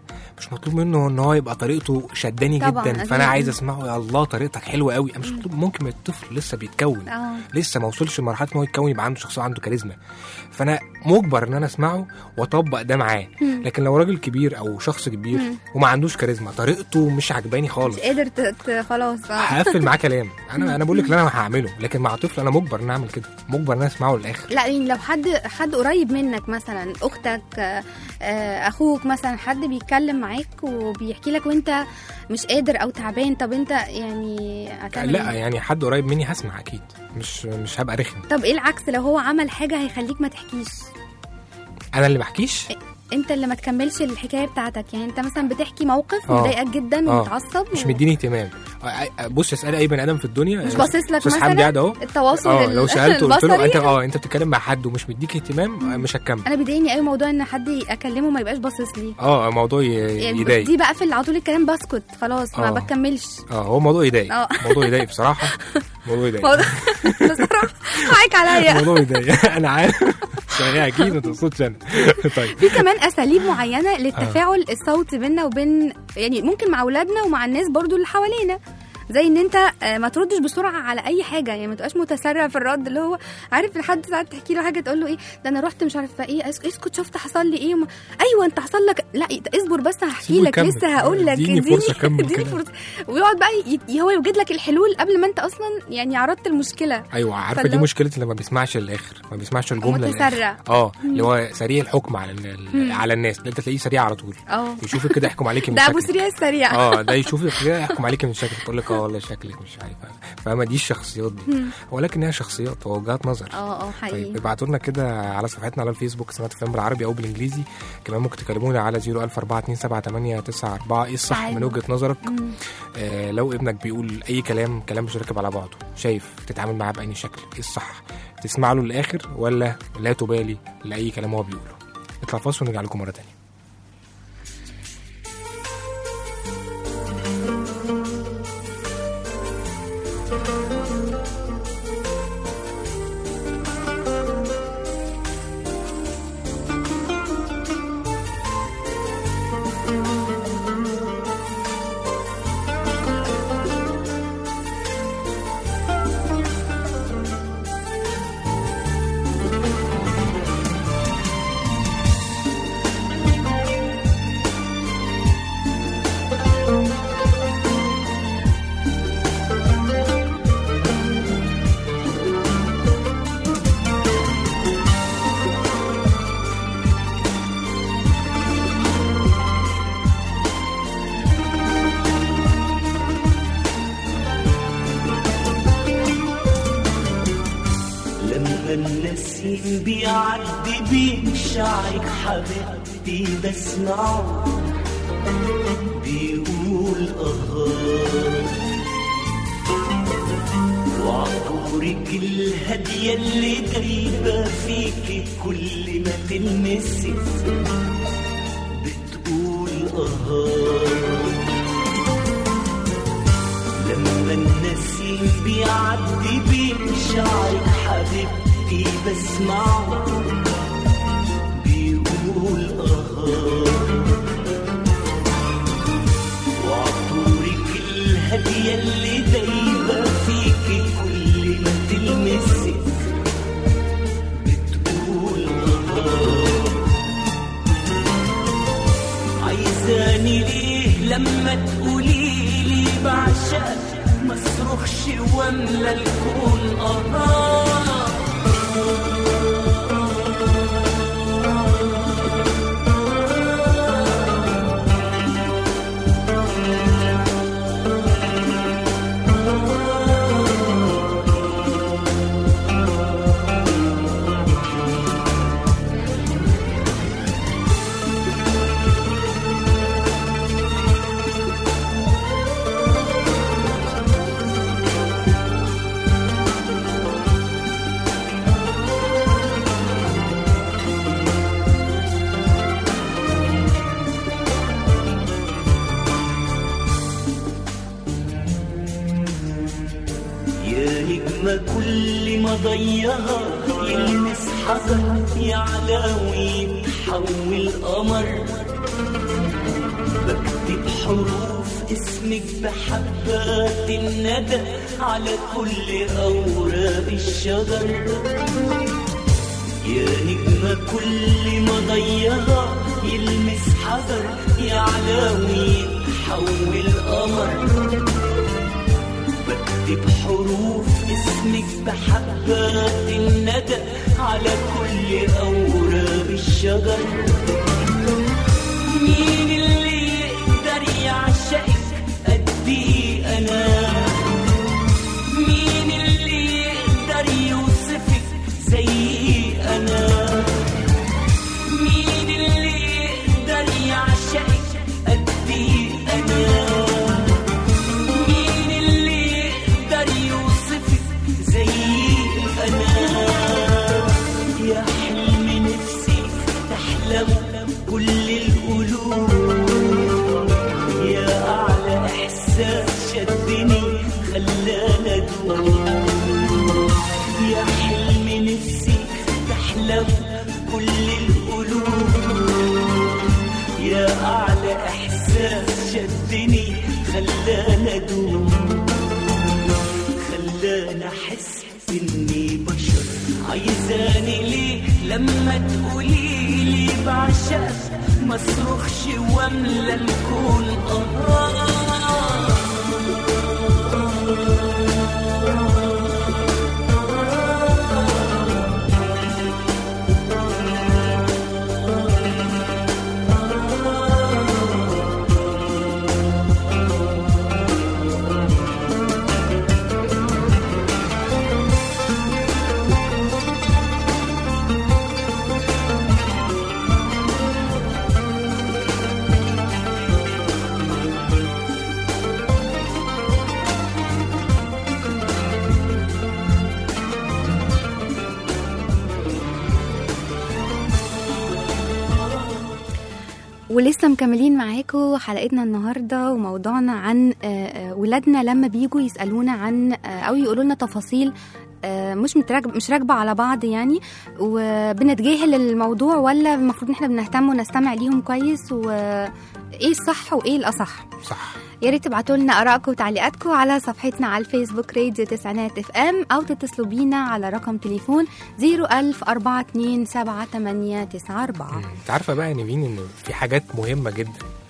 مش مطلوب منه ان هو يبقى طريقته شداني طبعاً، جدا أكيد. فانا عايز اسمعه يا الله طريقتك حلوه قوي مش مطلوب ممكن الطفل لسه بيتكون اه لسه ما وصلش لمرحله ان هو يتكون يبقى عنده شخصيه عنده كاريزما فانا مجبر ان انا اسمعه واطبق ده معاه لكن لو راجل كبير او شخص كبير وما عندوش كاريزما طريقته مش عجباني خالص مش قادر ت... ت... خلاص اه هقفل معاه كلام انا انا بقول لك اللي انا هعمله لكن مع طفل انا مجبر ان اعمل كده مجبر ان انا اسمعه للاخر لا يعني لو حد حد قريب منك مثلا اختك آه، آه، اخوك مثلا حد بيتكلم معاك وبيحكي لك وانت مش قادر او تعبان طب انت يعني هتعمل لا إيه؟ يعني حد قريب مني هسمع اكيد مش مش هبقى رخم طب ايه العكس لو هو عمل حاجه هيخليك ما تحكيش انا اللي بحكيش انت اللي ما تكملش الحكايه بتاعتك يعني انت مثلا بتحكي موقف آه. مضايقك جدا آه. ومتعصب مش و- مديني اهتمام بص اسال اي بني ادم في الدنيا مش باصص لك أستاذ حمدي قاعد مثلا اهو التواصل اه ال- لو سالته قلت له البصري انت اه انت بتتكلم مع حد ومش مديك اهتمام آه، مش هتكمل انا بيضايقني قوي موضوع ان حد اكلمه ما يبقاش باصص لي اه الموضوع ي- يعني يضايق دي بقى في على طول الكلام بسكت خلاص ما آه. بكملش اه هو موضوع يضايق اه. موضوع يضايق بصراحه موضوع يضايق موضوع بصراحه حقك عليا موضوع يضايق انا عارف بس هي اكيد ما تقصدش انا طيب في كمان اساليب معينه للتفاعل الصوتي بيننا وبين يعني ممكن مع اولادنا ومع الناس برضو اللي حوالينا زي ان انت آه، ما تردش بسرعه على اي حاجه يعني ما تبقاش متسرع في الرد اللي هو عارف لحد ساعات تحكي له حاجه تقول له ايه ده انا رحت مش عارفه ايه اس- اسكت شفت حصل لي ايه وما... ايوه انت حصل لك لا اصبر بس هحكي سيبه لك يكمل. لسه هقول لك اديني فرصة أكمل اديني كده. فرصه ويقعد بقى ي... هو يوجد لك الحلول قبل ما انت اصلا يعني عرضت المشكله ايوه عارفه فاللي دي هو- مشكله لما ما بيسمعش للاخر ما بيسمعش الجمله متسرع. للآخر. اه اللي هو سريع الحكم على ال- على الناس اللي انت تلاقيه سريع على طول اه يشوفك كده يحكم عليك من ده ابو شكلك. سريع السريع اه ده يشوفك كده يحكم عليك من شكلك تقول لك اه والله شكلك مش عارف فاهمه دي الشخصيات دي ولكن هي شخصيات ووجهات نظر اه اه حقيقي طيب ابعتوا لنا كده على صفحتنا على الفيسبوك سمعت فيلم بالعربي او بالانجليزي كمان ممكن تكلمونا على 004278994 ايه الصح أيوة. من وجهه نظرك آه لو ابنك بيقول اي كلام كلام مش راكب على بعضه شايف تتعامل معاه باي شكل ايه الصح تسمع له للاخر ولا لا تبالي لاي كلام هو بيقوله اطلع فاصل ونرجع لكم مره تانية لما النسيم بيعدي بين شعرك حبيبتي بسمعه بيقول اه وعطورك الهادية اللي دايبة فيكي كل ما تلمسي بتقول اه لما النسيم بيعدي بين شعرك حبيبتي بسمعه بيقول اه وعطورك الهادية اللي دايبة فيكي كل ما تلمسك بتقول اه عايزاني ليه لما تقولي لي بعشقك ما اصرخش واملى الكون اه يا نجمة كل ما ضيها يلمس حجر يعلى ويتحول قمر بحروف اسمك بحبات الندى على كل أوراق الشجر يا نجمة كل ما ضيها يلمس حجر يعلى ويتحول قمر بكتب حروف اسمك بحبات الندى على كل أوراق الشجر مين اللي يقدر يعشقك قدي أنا مين اللي يقدر يوصفك زي أنا مين اللي يقدر يعشقك قدي أنا مين اللي يقدر يوصفك زي أنا يا حلم نفسي تحلم كل القلوب يا أعلى إحساس شدني خلانا أدوم يا حلم نفسي تحلم كل القلوب يا أعلى إحساس شدني خلانا أدوم خلانا أحس إني بشر عايزاني ليه لما تقولي لي بعشقك ما اصرخش واملى الكون آه ولسه مكملين معاكم حلقتنا النهارده وموضوعنا عن آه، آه، ولادنا لما بيجوا يسالونا عن آه، او يقولوا لنا تفاصيل آه، مش متراكب مش راكبه على بعض يعني وبنتجاهل الموضوع ولا المفروض ان احنا بنهتم ونستمع ليهم كويس وايه الصح وايه الاصح صح يا ريت تبعتوا لنا ارائكم وتعليقاتكم على صفحتنا على الفيسبوك راديو تسعينات اف ام او تتصلوا بينا على رقم تليفون 01000 427 7894 انت عارفه بقى يا نيفين ان في حاجات مهمه جدا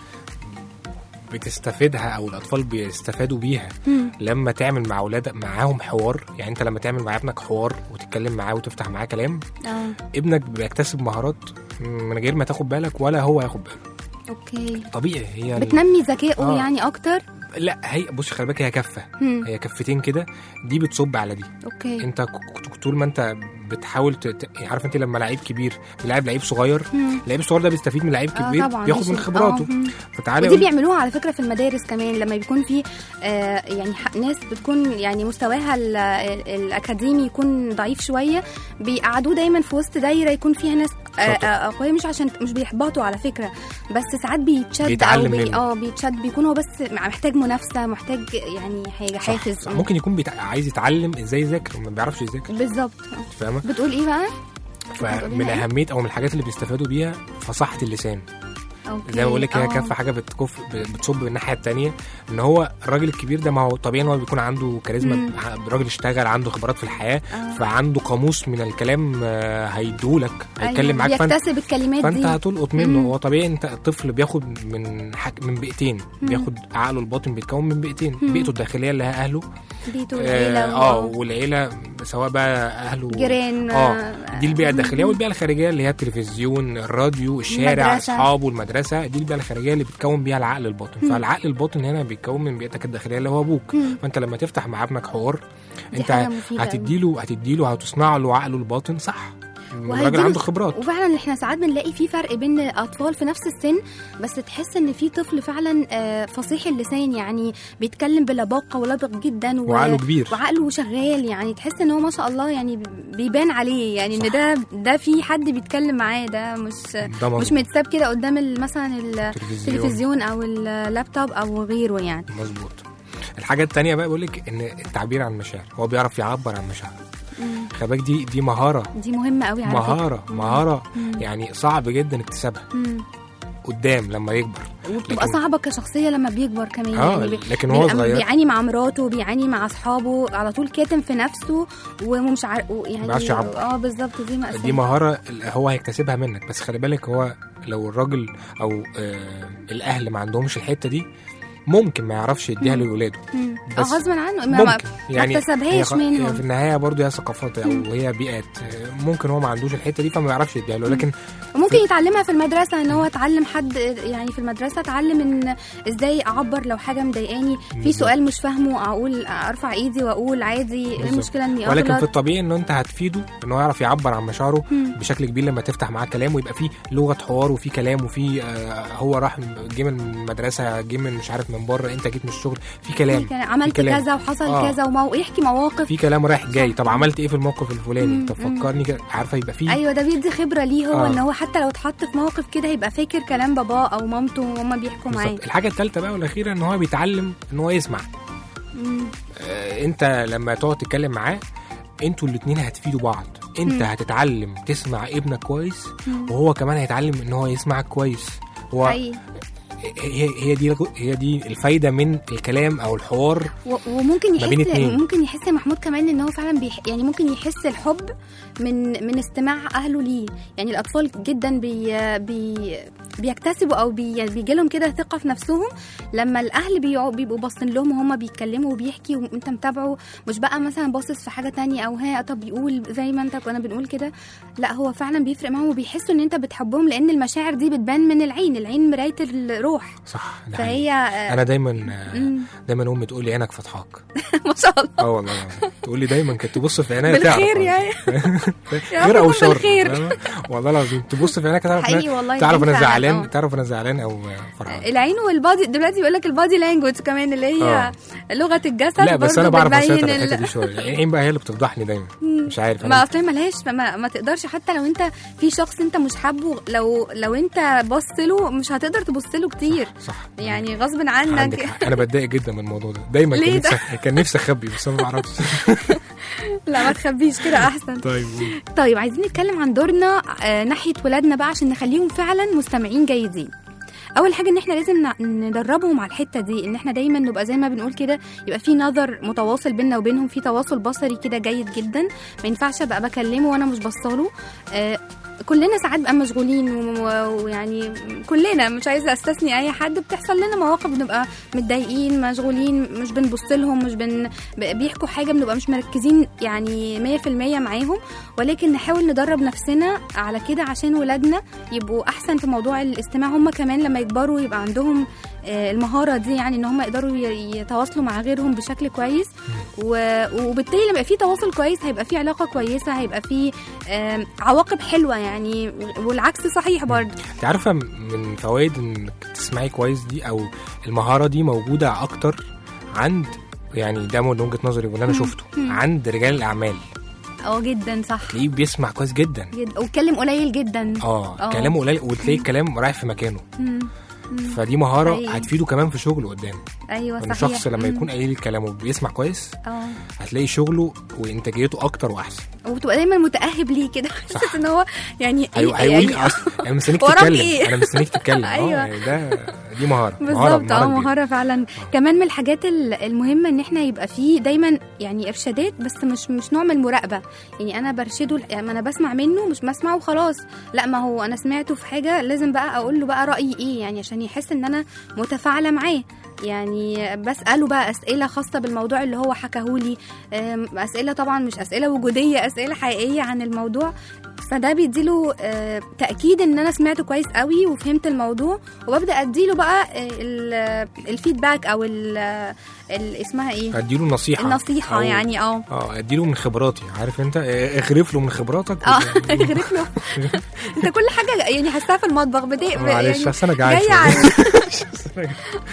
بتستفيدها او الاطفال بيستفادوا بيها لما تعمل مع اولادك معاهم حوار يعني انت لما تعمل مع ابنك حوار وتتكلم معاه وتفتح معاه كلام اه ابنك بيكتسب مهارات من غير ما تاخد بالك ولا هو ياخد باله اوكي طبيعي هي ال- بتنمي ذكائه آه. يعني اكتر لا هي بص خلي بالك هي كفه هم. هي كفتين كده دي بتصب على دي اوكي انت ك- ك- طول ما انت بتحاول ت... ت- يعني عارف انت لما لعيب كبير بيلعب لعيب صغير مم. اللعيب الصغير ده بيستفيد من لعيب آه كبير طبعا بياخد ماشي. من خبراته آه، مم. فتعالى ودي قول- بيعملوها على فكره في المدارس كمان لما بيكون في آه يعني ح- ناس بتكون يعني مستواها ال- ال- الاكاديمي يكون ضعيف شويه بيقعدوه دايما في وسط دايره يكون فيها ناس آه، شاطر. آه، اقوياء مش عشان مش بيحبطوا على فكره بس ساعات بيتشد او بيتعلم بي منه. اه بيتشد بيكون هو بس محتاج منافسه محتاج يعني حاجه صح، حافز صح. ممكن يكون بيتع... عايز يتعلم ازاي يذاكر وما بيعرفش يذاكر بالظبط انت فاهمه بتقول ايه بقى؟ فمن إيه؟ اهميه او من الحاجات اللي بيستفادوا بيها فصاحه اللسان أوكي. زي ما بقول لك هي آه. كف حاجه بتكف بتصب من الناحيه التانية ان هو الراجل الكبير ده ما هو طبيعي ان هو بيكون عنده كاريزما مم. راجل اشتغل عنده خبرات في الحياه آه. فعنده قاموس من الكلام آه، هيديهولك هيتكلم أيوة، معاك فانت بيكتسب الكلمات فانت دي هتلقط منه مم. هو طبيعي انت الطفل بياخد من حك... من بيئتين بياخد عقله الباطن بيتكون من بيئتين مم. بيئته الداخليه اللي هي اهله بيته اه, والعيله آه و- والعيله سواء بقى اهله جيران اه دي البيئه الداخليه مم. والبيئه الخارجيه اللي هي التلفزيون الراديو الشارع المدرسة. اصحابه المدرسه دي البيئه الخارجيه اللي بتكون بيها العقل الباطن فالعقل الباطن هنا بيتكون من بيئتك الداخليه اللي هو ابوك مم. فانت لما تفتح مع ابنك حوار دي انت حاجة مفيدة أوي. هتديله هتديله هتصنع له عقله الباطن صح الراجل وهيديله- عنده خبرات وفعلا احنا ساعات بنلاقي في فرق بين اطفال في نفس السن بس تحس ان في طفل فعلا آه، فصيح اللسان يعني بيتكلم بلباقه ولبق جدا و... وعقله كبير. وعقله شغال يعني تحس ان هو ما شاء الله يعني بيبان عليه يعني صح. ان ده ده في حد بيتكلم معاه ده مش ده مش مظبوط. متساب كده قدام ال- مثلا التلفزيون. التلفزيون او اللابتوب او غيره يعني مظبوط الحاجه التانية بقى بقول لك ان التعبير عن المشاعر هو بيعرف يعبر عن مشاعره خلي بالك دي دي مهاره دي مهمه قوي على فكرة. مهاره مهاره يعني صعب جدا اكتسابها مم. قدام لما يكبر وبتبقى لكن- صعبه كشخصيه لما بيكبر كمان اه يعني بي- لكن هو بيبقى صغير بيعاني مع مراته بيعاني مع اصحابه على طول كاتم في نفسه ومش عارف يعني بيعرفش يعبر. اه بالظبط دي مأساة دي مهاره هو هيكتسبها منك بس خلي بالك هو لو الراجل او آه الاهل ما عندهمش الحته دي ممكن ما يعرفش يديها مم. لاولاده مم. اه بس غصبا عنه ما- ما ممكن يعني اكتسبهاش هي خ- منهم. في النهايه برضه هي ثقافات او هي بيئات آه، ممكن هو ما عندوش الحته دي فما يعرفش يديها له لكن وممكن يتعلمها في المدرسة ان هو اتعلم حد يعني في المدرسة اتعلم ان ازاي اعبر لو حاجة مضايقاني في بالظبط. سؤال مش فاهمه اقول ارفع ايدي واقول عادي ايه بالظبط. المشكلة اني ولكن في اغلط الطبيعي ان انت هتفيده ان هو يعرف يعبر عن مشاعره مم. بشكل كبير لما تفتح معاه كلام ويبقى فيه لغه حوار وفي كلام وفي آه هو راح جه من المدرسه جه من مش عارف من بره انت جيت من الشغل في كلام كان عملت في كلام. كذا وحصل آه. كذا ومو... يحكي مواقف في كلام رايح جاي طب عملت ايه في الموقف الفلاني مم، طب مم. فكرني كده عارفه يبقى فيه ايوه ده بيدي خبرة ليه هو آه. ان هو حتى لو اتحط في موقف كده هيبقى فاكر كلام باباه او مامته وهما بيحكوا معاه بالظبط الحاجه الثالثه بقى والاخيره ان هو بيتعلم ان هو يسمع مم. آه انت لما تقعد تتكلم معاه انتوا الاتنين هتفيدوا بعض انت مم. هتتعلم تسمع ابنك كويس مم. وهو كمان هيتعلم ان هو يسمعك كويس هو حقيقي. هي هي دي هي دي الفايده من الكلام او الحوار و- وممكن ما بين يحس اتنين. ممكن يحس يا محمود كمان ان هو فعلا بيح يعني ممكن يحس الحب من من استماع اهله ليه يعني الاطفال جدا بي بي بيكتسبوا او بي بيجي لهم كده ثقه في نفسهم لما الاهل بيقعوا بيبقوا باصين لهم وهم بيتكلموا وبيحكي وانت متابعه مش بقى مثلا باصص في حاجه تانية او ها طب بيقول زي ما انت كنا بنقول كده لا هو فعلا بيفرق معاهم وبيحسوا ان انت بتحبهم لان المشاعر دي بتبان من العين العين مرايه الروح صح ده حقيقي. فهي آه، انا دايما آه، مم. دايما امي تقول لي عينك فتحاك ما شاء الله اه والله العظيم. تقول لي دايما كانت تبص في عينيا بالخير تعرف يعني يا خير رب او يكون شر بالخير. فاهمة؟ والله العظيم تبص في عينيا تعرف حقيقي إن- والله تعرف انا فعلاً، زعلان آه. تعرف انا زعلان او فرحان العين والبادي دلوقتي بيقول لك البادي لانجوج كمان اللي هي آه. لغه الجسد لا بس برضو انا بعرف بتبين اسيطر على ال- الحته دي شويه يعني العين بقى هي اللي بتفضحني دايما مش عارف ما انا اصلا ملهاش ما, ما تقدرش حتى لو انت في شخص انت مش حابه لو لو انت بص له مش هتقدر تبص له كتير صح يعني غصب عندك عنك حق. انا بتضايق جدا من الموضوع ده دايما ليه كان ده؟ نفسي كان نفسي اخبي بس انا ما بعرفش لا ما تخبيش كده احسن طيب طيب عايزين نتكلم عن دورنا آه، ناحيه ولادنا بقى عشان نخليهم فعلا مستمعين جيدين اول حاجه ان احنا لازم ن- ندربهم على الحته دي ان احنا دايما نبقى زي ما بنقول كده يبقى في نظر متواصل بيننا وبينهم في تواصل بصري كده جيد جدا ما ينفعش ابقى بكلمه وانا مش بصاله آه كلنا ساعات بقى مشغولين و- و- ويعني كلنا مش عايزه استثني اي حد بتحصل لنا مواقف بنبقى متضايقين مشغولين مش بنبص لهم مش بن ب- بيحكوا حاجه بنبقى مش مركزين يعني 100% معاهم ولكن نحاول ندرب نفسنا على كده عشان ولادنا يبقوا احسن في موضوع الاستماع هم كمان لما يكبروا يبقى عندهم آه، المهاره دي يعني ان هم يقدروا ي- يتواصلوا مع غيرهم بشكل كويس و- وبالتالي لما يبقى في تواصل كويس هيبقى في علاقه كويسه هيبقى في آم، عواقب حلوه يعني والعكس صحيح برضه انت عارفه من فوائد انك تسمعي كويس دي او المهاره دي موجوده اكتر عند يعني ده من وجهه نظري واللي انا شفته عند رجال الاعمال اه جدا صح تلاقيه بيسمع كويس جدا جدا واتكلم قليل جدا اه آه. كلامه قليل وتلاقي الكلام رايح في مكانه مم. فدي مهاره حقيقي. هتفيده كمان في شغله قدام ايوه ان صحيح الشخص لما مم. يكون قليل الكلام وبيسمع كويس اه هتلاقي شغله وانتاجيته اكتر واحسن وتبقى دايما متاهب ليه كده حاسس ان هو يعني هيقول هيقول يعني اصلا انا مستنيك وراك تتكلم إيه؟ انا مستنيك تتكلم اه أيوة. يعني ده دي مهاره بالظبط اه كبيرة. مهاره فعلا كمان من الحاجات ال- المهمه ان احنا يبقى فيه دايما يعني ارشادات بس مش مش نوع من المراقبه يعني انا برشده يعني انا بسمع منه مش بسمعه وخلاص لا ما هو انا سمعته في حاجه لازم بقى اقول له بقى رايي ايه يعني عشان يحس ان انا متفاعله معاه يعني بساله بقى اسئله خاصه بالموضوع اللي هو حكاهولي أم، اسئله طبعا مش اسئله وجوديه اسئله حقيقيه عن الموضوع فده بيديله آه، تاكيد ان انا سمعته كويس قوي وفهمت الموضوع وببدا اديله بقى آه، ال- الفيدباك او ال ال- اسمها ايه اديله نصيحه النصيحه أو- يعني اه اه اديله من خبراتي عارف انت اه، اغرف له من خبراتك اه اغرف له انت كل حاجه يعني حاساها في المطبخ بتاع معلش يعني اصل انا جعان جايه شوية. على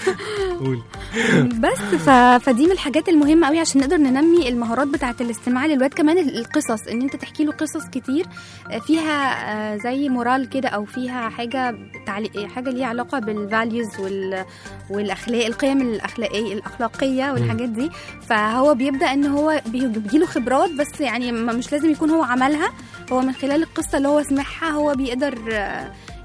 قول بس ف... فدي من الحاجات المهمه قوي عشان نقدر ننمي المهارات بتاعه الاستماع للواد كمان ال- القصص ان انت تحكي له قصص كتير آه، فيها آه، زي مورال كده او فيها حاجه تعليق حاجه ليها علاقه بالفاليوز وال... والاخلاق القيم الاخلاقيه الاخلاقيه والحاجات دي فهو بيبدا ان هو بيجيله خبرات بس يعني ما- مش لازم يكون هو عملها هو من خلال القصه اللي هو سمعها هو بيقدر آه،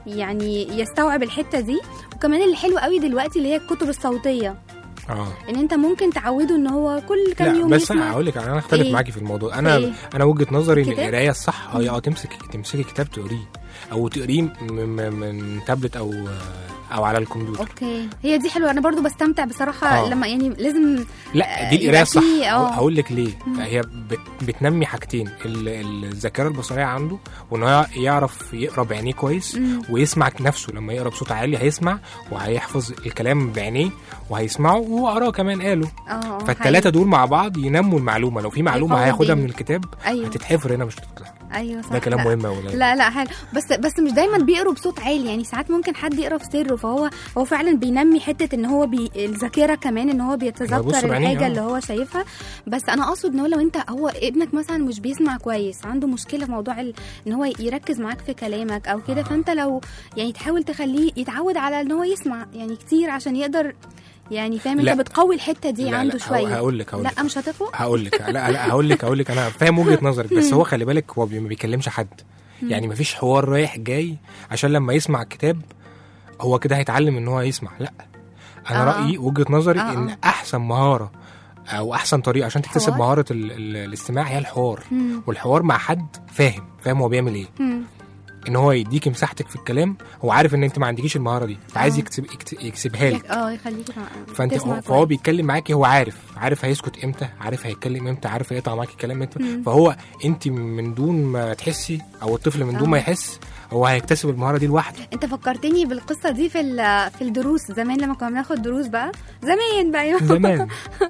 يعني يستوعب الحته دي وكمان اللي حلو قوي دلوقتي اللي هي الكتب الصوتيه اه ان انت ممكن تعوده ان هو كل كام لا يوم بس انا يسمع هقول لك انا اختلف إيه؟ معاكي في الموضوع انا إيه؟ انا وجهه نظري ان كتاب؟ القرايه الصح اه اه تمسك تمسكي كتاب تقريه او تقريه م- م- من تابلت او او على الكمبيوتر اوكي هي دي حلوه انا برضو بستمتع بصراحه آه. لما يعني لازم لا آه، دي يبقى القرايه الصح فيه- آه. هقول لك ليه هي بت بتنمي حاجتين ال- الذاكره البصريه عنده وان هو يعرف يقرا بعينيه كويس مم. ويسمع نفسه لما يقرا بصوت عالي هيسمع وهيحفظ الكلام بعينيه وهيسمعه وهو قراه كمان قاله اه فالثلاثه دول مع بعض ينموا المعلومه لو في معلومه هيقوي هياخدها الدنيا. من الكتاب ايوه هتتحفر هنا مش هتطلع ايوه صح ده كلام لا. مهم قوي لا لا حلو بس بس مش دايما بيقروا بصوت عالي يعني ساعات ممكن حد يقرا في سره فهو هو فعلا بينمي حته ان هو بي الذاكره كمان ان هو بيبص بيتذكر بعينيه، الحاجه آه. اللي هو شايفها بس انا اقصد ان هو لو انت هو ابنك مثلا مش بيسمع كويس عنده مشكله في موضوع ال... ان هو يركز معاك في كلامك او كده آه. فانت لو يعني تحاول تخليه يتعود على ان هو يسمع يعني كتير عشان يقدر يعني فاهم لا. انت بتقوي الحته دي لا، عنده لا، شويه هقول لك هقول لا لك مش هتقوى هقول لك لا لا هقول لك هقول لك انا فاهم وجهه نظرك بس هو خلي بالك هو بي- ما بيكلمش حد يعني مفيش حوار رايح جاي عشان لما يسمع الكتاب هو كده هيتعلم ان هو يسمع لا انا آه. رايي وجهه نظري آه، ان آه. احسن مهاره او احسن طريقه عشان تكتسب حوار؟ مهاره ال ال الاستماع هي الحوار مم. والحوار مع حد فاهم فاهم هو بيعمل ايه مم. ان هو يديك مساحتك في الكلام هو عارف ان انت ما عندكيش المهاره دي فعايز آه. يكتب يكت- يكسبها لك يك- اه يخليك تسمع- فانت تسمع فهو كويس. بيتكلم معاكي هو عارف عارف هيسكت امتى عارف هيتكلم امتى عارف هيقطع معاكي الكلام امتى مم. فهو انت من دون ما تحسي او الطفل من دون آه. ما يحس هو هيكتسب المهاره دي لوحده انت فكرتني بالقصه دي في ال- في الدروس زمان لما كنا بناخد دروس بقى زمان بقى يوم زمان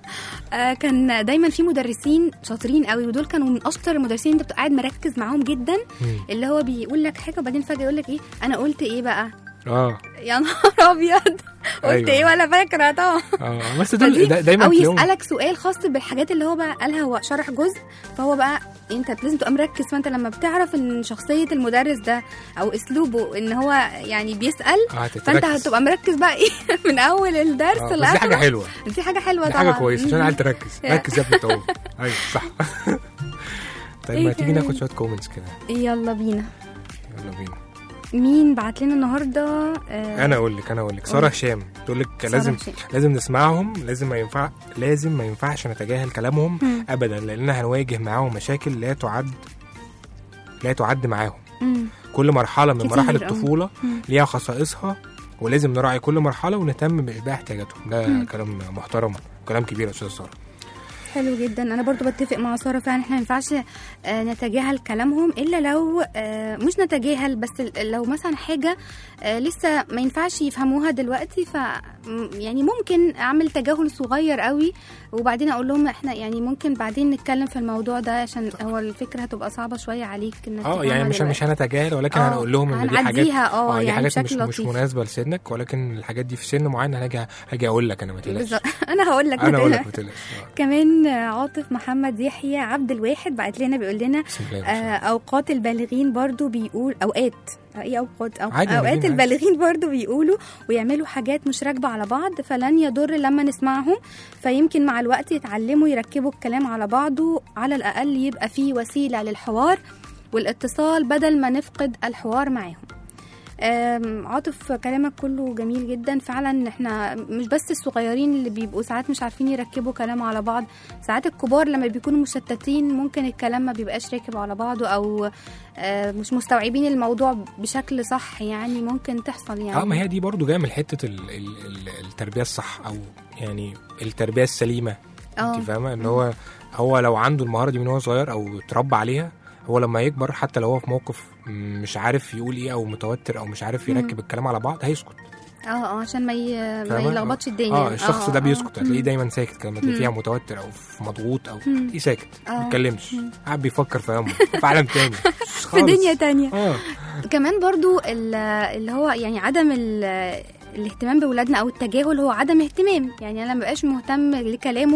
آه كان دايما في مدرسين شاطرين قوي ودول كانوا من اشطر المدرسين انت بتبقى قاعد مركز معاهم جدا مم. اللي هو بيقول لك حاجه وبعدين فجاه يقول لك ايه انا قلت ايه بقى اه يا نهار ابيض قلت أيوة. ايه ولا فاكره طبعا اه بس فدي- دول دا دايما او تلاقيهم- يسالك سؤال خاص بالحاجات اللي هو بقى قالها هو شرح جزء فهو بقى انت لازم تبقى مركز فانت لما بتعرف ان شخصيه المدرس ده او اسلوبه ان هو يعني بيسال آه، فانت هتتركز. هتبقى مركز بقى ايه من اول الدرس آه، بس دي لاخره حاجه حلوه دي حاجه حلوه دي طبعا حاجه كويسه عشان مم. عايز تركز يا. ركز يا ابني طول ايوه صح طيب إيه ما تيجي كمان؟ ناخد شويه كومنتس كده يلا بينا يلا بينا مين بعت لنا النهارده آه انا اقول لك انا اقول لك ساره قولي. هشام تقول لك سارة لازم هشام. لازم نسمعهم لازم ما ينفع لازم ما ينفعش نتجاهل كلامهم مم. ابدا لاننا هنواجه معاهم مشاكل لا تعد لا تعد معاهم مم. كل مرحله من كتير، مراحل آه. الطفوله مم. ليها خصائصها ولازم نراعي كل مرحله ونهتم باشباع احتياجاتهم ده مم. كلام محترم كلام كبير يا استاذ ساره حلو جدا انا برضو بتفق مع ساره فعلا احنا ما ينفعش آه، نتجاهل كلامهم الا لو آه، مش نتجاهل بس ال- لو مثلا حاجه آه، لسه ما ينفعش يفهموها دلوقتي ف م- يعني ممكن اعمل تجاهل صغير قوي وبعدين اقول لهم احنا يعني ممكن بعدين نتكلم في الموضوع ده عشان هو الفكره هتبقى صعبه شويه عليك انك اه يعني تفهمها مش دلوقتي. مش هنتجاهل ولكن آه، هنقول لهم ان دي حاجات هنعديها، آه، دي يعني حاجات مش بشكل مش لطيف. مناسبه لسنك ولكن الحاجات دي في سن معين هاجي هاجي اقول لك انا ما تقلقش بالظبط. انا هقول لك انا اقول ما لك ما تقلقش آه. كمان عاطف محمد يحيى عبد الواحد بعت لنا بيقول لنا بسم الله ما شاء الله. آه، اوقات البالغين برضو بيقول اوقات آه، ايه اوقات أو عادي، اوقات بالغين البالغين برضو بيقولوا ويعملوا حاجات مش راكبه على بعض فلن يضر لما نسمعهم فيمكن مع الوقت يتعلموا يركبوا الكلام على بعضه على الاقل يبقى فيه وسيله للحوار والاتصال بدل ما نفقد الحوار معاهم آم، عاطف كلامك كله جميل جدا فعلا احنا مش بس الصغيرين اللي بيبقوا ساعات مش عارفين يركبوا كلام على بعض ساعات الكبار لما بيكونوا مشتتين ممكن الكلام ما بيبقاش راكب على بعضه او آه، مش مستوعبين الموضوع بشكل صح يعني ممكن تحصل يعني اه ما هي دي برضو جايه من حته ال ال ال التربيه الصح او يعني التربيه السليمه اه انت فاهمه ان هو هو لو عنده المهاره دي من هو صغير او اتربى عليها هو لما يكبر حتى لو هو في موقف مش عارف يقول ايه او متوتر او مش عارف يركب الكلام على بعض هيسكت اه اه عشان ما ي- ما فاهمة؟ يلخبطش الدنيا اه الشخص ده آه، بيسكت آه. هتلاقيه دايما ساكت كده لما تلاقيه مم. فيها متوتر او في مضغوط او مم. تلاقيه ساكت آه. ما بيتكلمش مم. قاعد بيفكر في همه في عالم تاني في دنيا تانية اه كمان برضو ال- اللي هو يعني عدم ال- الاهتمام بولادنا او التجاهل هو عدم اهتمام يعني انا مبقاش مهتم لكلامه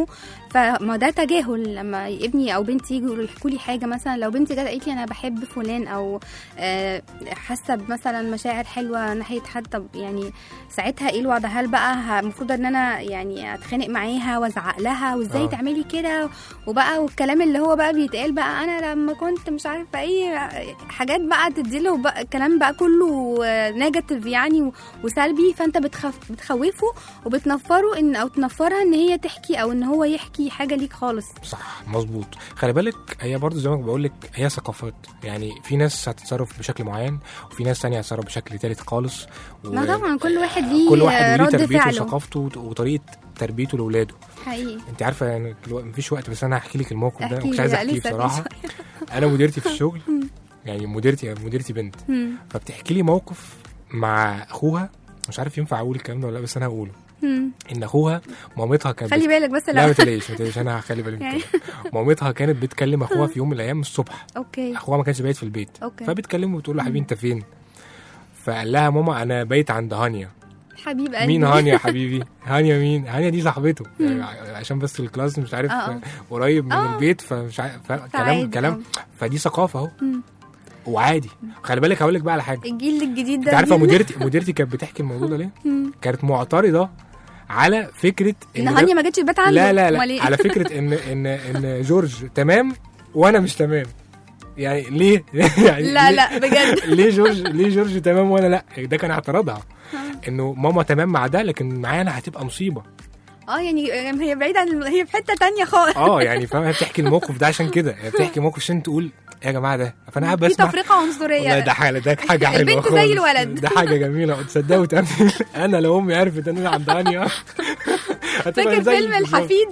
فما ده تجاهل لما ابني او بنتي يجوا يحكوا لي حاجه مثلا لو بنتي جت قالت لي انا بحب فلان او آه، حاسه مثلا مشاعر حلوه ناحيه حد طب يعني ساعتها ايه الوضع هل بقى ه- المفروض ان انا يعني اتخانق معاها وازعق لها وازاي آه. تعملي كده وبقى والكلام اللي هو بقى بيتقال بقى انا لما كنت مش عارفه ايه حاجات بقى تديله بقى الكلام بقى كله نيجاتيف يعني و- وسلبي فانت بتخف بتخوفه وبتنفره ان او تنفرها ان هي تحكي او ان هو يحكي حاجه ليك خالص صح مظبوط خلي بالك هي برضو زي ما بقول لك هي ثقافات يعني في ناس هتتصرف بشكل معين وفي ناس تانية هتتصرف بشكل تالت خالص و... ما طبعا كل واحد ليه كل واحد ليه رد تربيته فعله وثقافته وط- وطريقه تربيته لاولاده حقيقي انت عارفه يعني الو- مفيش وقت بس انا هحكي لك الموقف ده احكي مش لي عايز بقى احكيه لسه في بصراحه انا مديرتي في الشغل يعني مديرتي مديرتي بنت مم. فبتحكي لي موقف مع اخوها مش عارف ينفع اقول الكلام ده ولا لا بس انا هقوله مم. ان اخوها مامتها كانت خلي بالك بس لا لا ما تقلقيش ما تقلقيش انا هخلي بالي من يعني- كده مامتها كانت بتكلم اخوها في يوم من الايام الصبح اوكي اخوها ما كانش بايت في البيت أوكي. فبتكلمه وبتقول له حبيبي انت فين فقال لها ماما انا بايت عند هانيا حبيب قلبي مين هانيا يا حبيبي هانيا مين هانيا دي صاحبته يعني عشان بس الكلاس مش عارف آه، آه. قريب من آه. البيت فمش عارف كلام فعادي، كلام فدي ثقافه اهو مم. وعادي خلي بالك هقول لك بقى على حاجه الجيل الجديد ده انت عارفه جيل- مديرتي مديرتي كانت بتحكي الموضوع ده ليه مم. كانت معترضه على فكره ان ده- هانيا ما جاتش البيت عنده لا لا أمال لا إيه؟ على فكره ان ان ان جورج تمام وانا مش تمام يعني ليه يعني لا ليه- لا بجد ليه جورج ليه جورج تمام وانا لا ده كان اعتراضها انه ماما تمام مع ده لكن معايا انا هتبقى مصيبه اه يعني هي بعيده عن هي في حته تانية خالص اه يعني فاهم هي بتحكي الموقف ده عشان كده هي بتحكي موقف عشان تقول يا جماعه ده فانا قاعد في بسمع تفرقه والله عنصريه ده حاجه ده حاجه حلوه البنت زي خالص. الولد. ده حاجه جميله تصدقوا وتأمني انا لو امي عرفت ان انا عند هانيا هتبقى فاكر زي فيلم بالظبط. الحفيد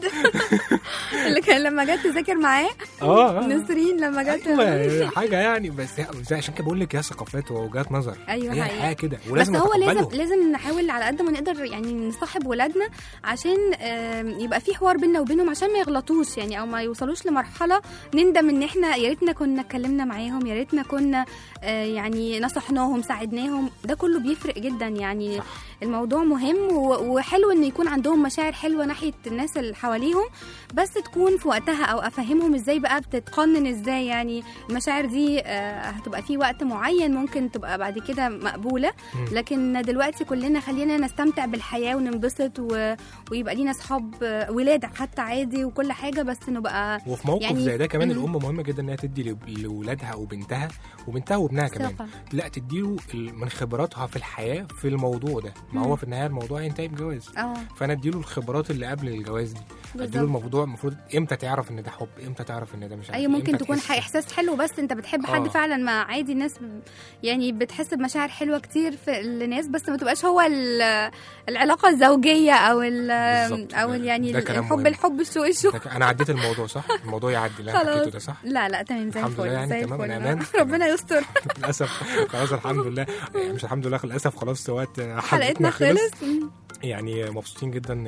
اللي كان لما جت تذاكر معاه اه آه. نسرين لما جت ايوه حاجه يعني بس بس عشان كده بقول لك يا ثقافات ووجهات نظر أيوة هي حقيقي. حاجه كده بس ولازم هو لازم نتقبلهم. لازم نحاول على قد ما نقدر يعني نصاحب ولادنا عشان آم، يبقى في حوار بيننا وبينهم عشان ما يغلطوش يعني او ما يوصلوش لمرحله نندم ان احنا يا ريتنا كنا اتكلمنا معاهم يا ريتنا كنا آه، يعني نصحناهم ساعدناهم ده كله بيفرق جدا يعني الموضوع مهم و- وحلو ان يكون عندهم مشاعر حلوه ناحيه الناس اللي حواليهم بس تكون في وقتها او افهمهم ازاي بقى بتتقنن ازاي يعني المشاعر دي آه، هتبقى في وقت معين ممكن تبقى بعد كده مقبوله لكن دلوقتي كلنا خلينا نستمتع بالحياه وننبسط و... ويبقى لينا اصحاب آه، ولاد حتى عادي وكل حاجه بس نبقى وفي موقف يعني- زي ده كمان مم. الام مهمه جدا انها تدي ل- لاولادها او بنتها وبنتها وابنها كمان ثقة. لا تديله ال- من خبراتها في الحياه في الموضوع ده ما مم. هو في النهايه الموضوع ينتهي بجواز اه فانا اديله الخبرات اللي قبل الجواز دي اديله بالظبط الموضوع المفروض امتى تعرف ان ده حب امتى تعرف ان ده مش عارف ايوه إيه، ممكن إمتى تكون تحس- ح- احساس حلو بس انت بتحب حد آه. فعلا ما عادي الناس ب- يعني بتحس بمشاعر حلوه كتير في الناس بس ما تبقاش هو ال- العلاقه الزوجيه او ال بالظبط. او ال- يعني ده كلام الحب مهم. الحب الشوق الشوق ده ك- انا عديت الموضوع صح الموضوع يعدي اللي انا خلاص. حكيته ده صح لا لا تمام زي الحمد الفل لله يعني زي تمام، الفل الأمان. ربنا يستر للاسف خلاص الحمد لله مش الحمد لله للاسف خلاص وقت حلقتنا خلص يعني مبسوطين جدا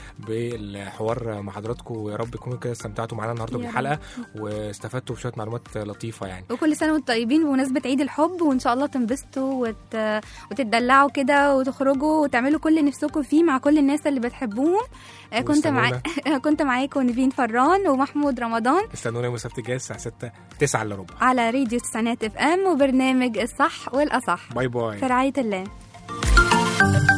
بالحوار مع حضراتكم ويا رب تكونوا كده استمتعتوا معانا النهارده يا رب. بالحلقه واستفدتوا بشويه معلومات لطيفه يعني وكل سنه وانتم طيبين بمناسبه عيد الحب وان شاء الله تنبسطوا وت... وتتدلعوا كده وتخرجوا وتعملوا كل اللي نفسكم فيه مع كل الناس اللي بتحبوهم آه، كنت مع... كنت معاكم نيفين فران ومحمود رمضان استنونا يوم السبت الجاي الساعه 6 9 الا ربع على راديو تسعينات اف ام وبرنامج الصح والاصح باي باي في رعايه الله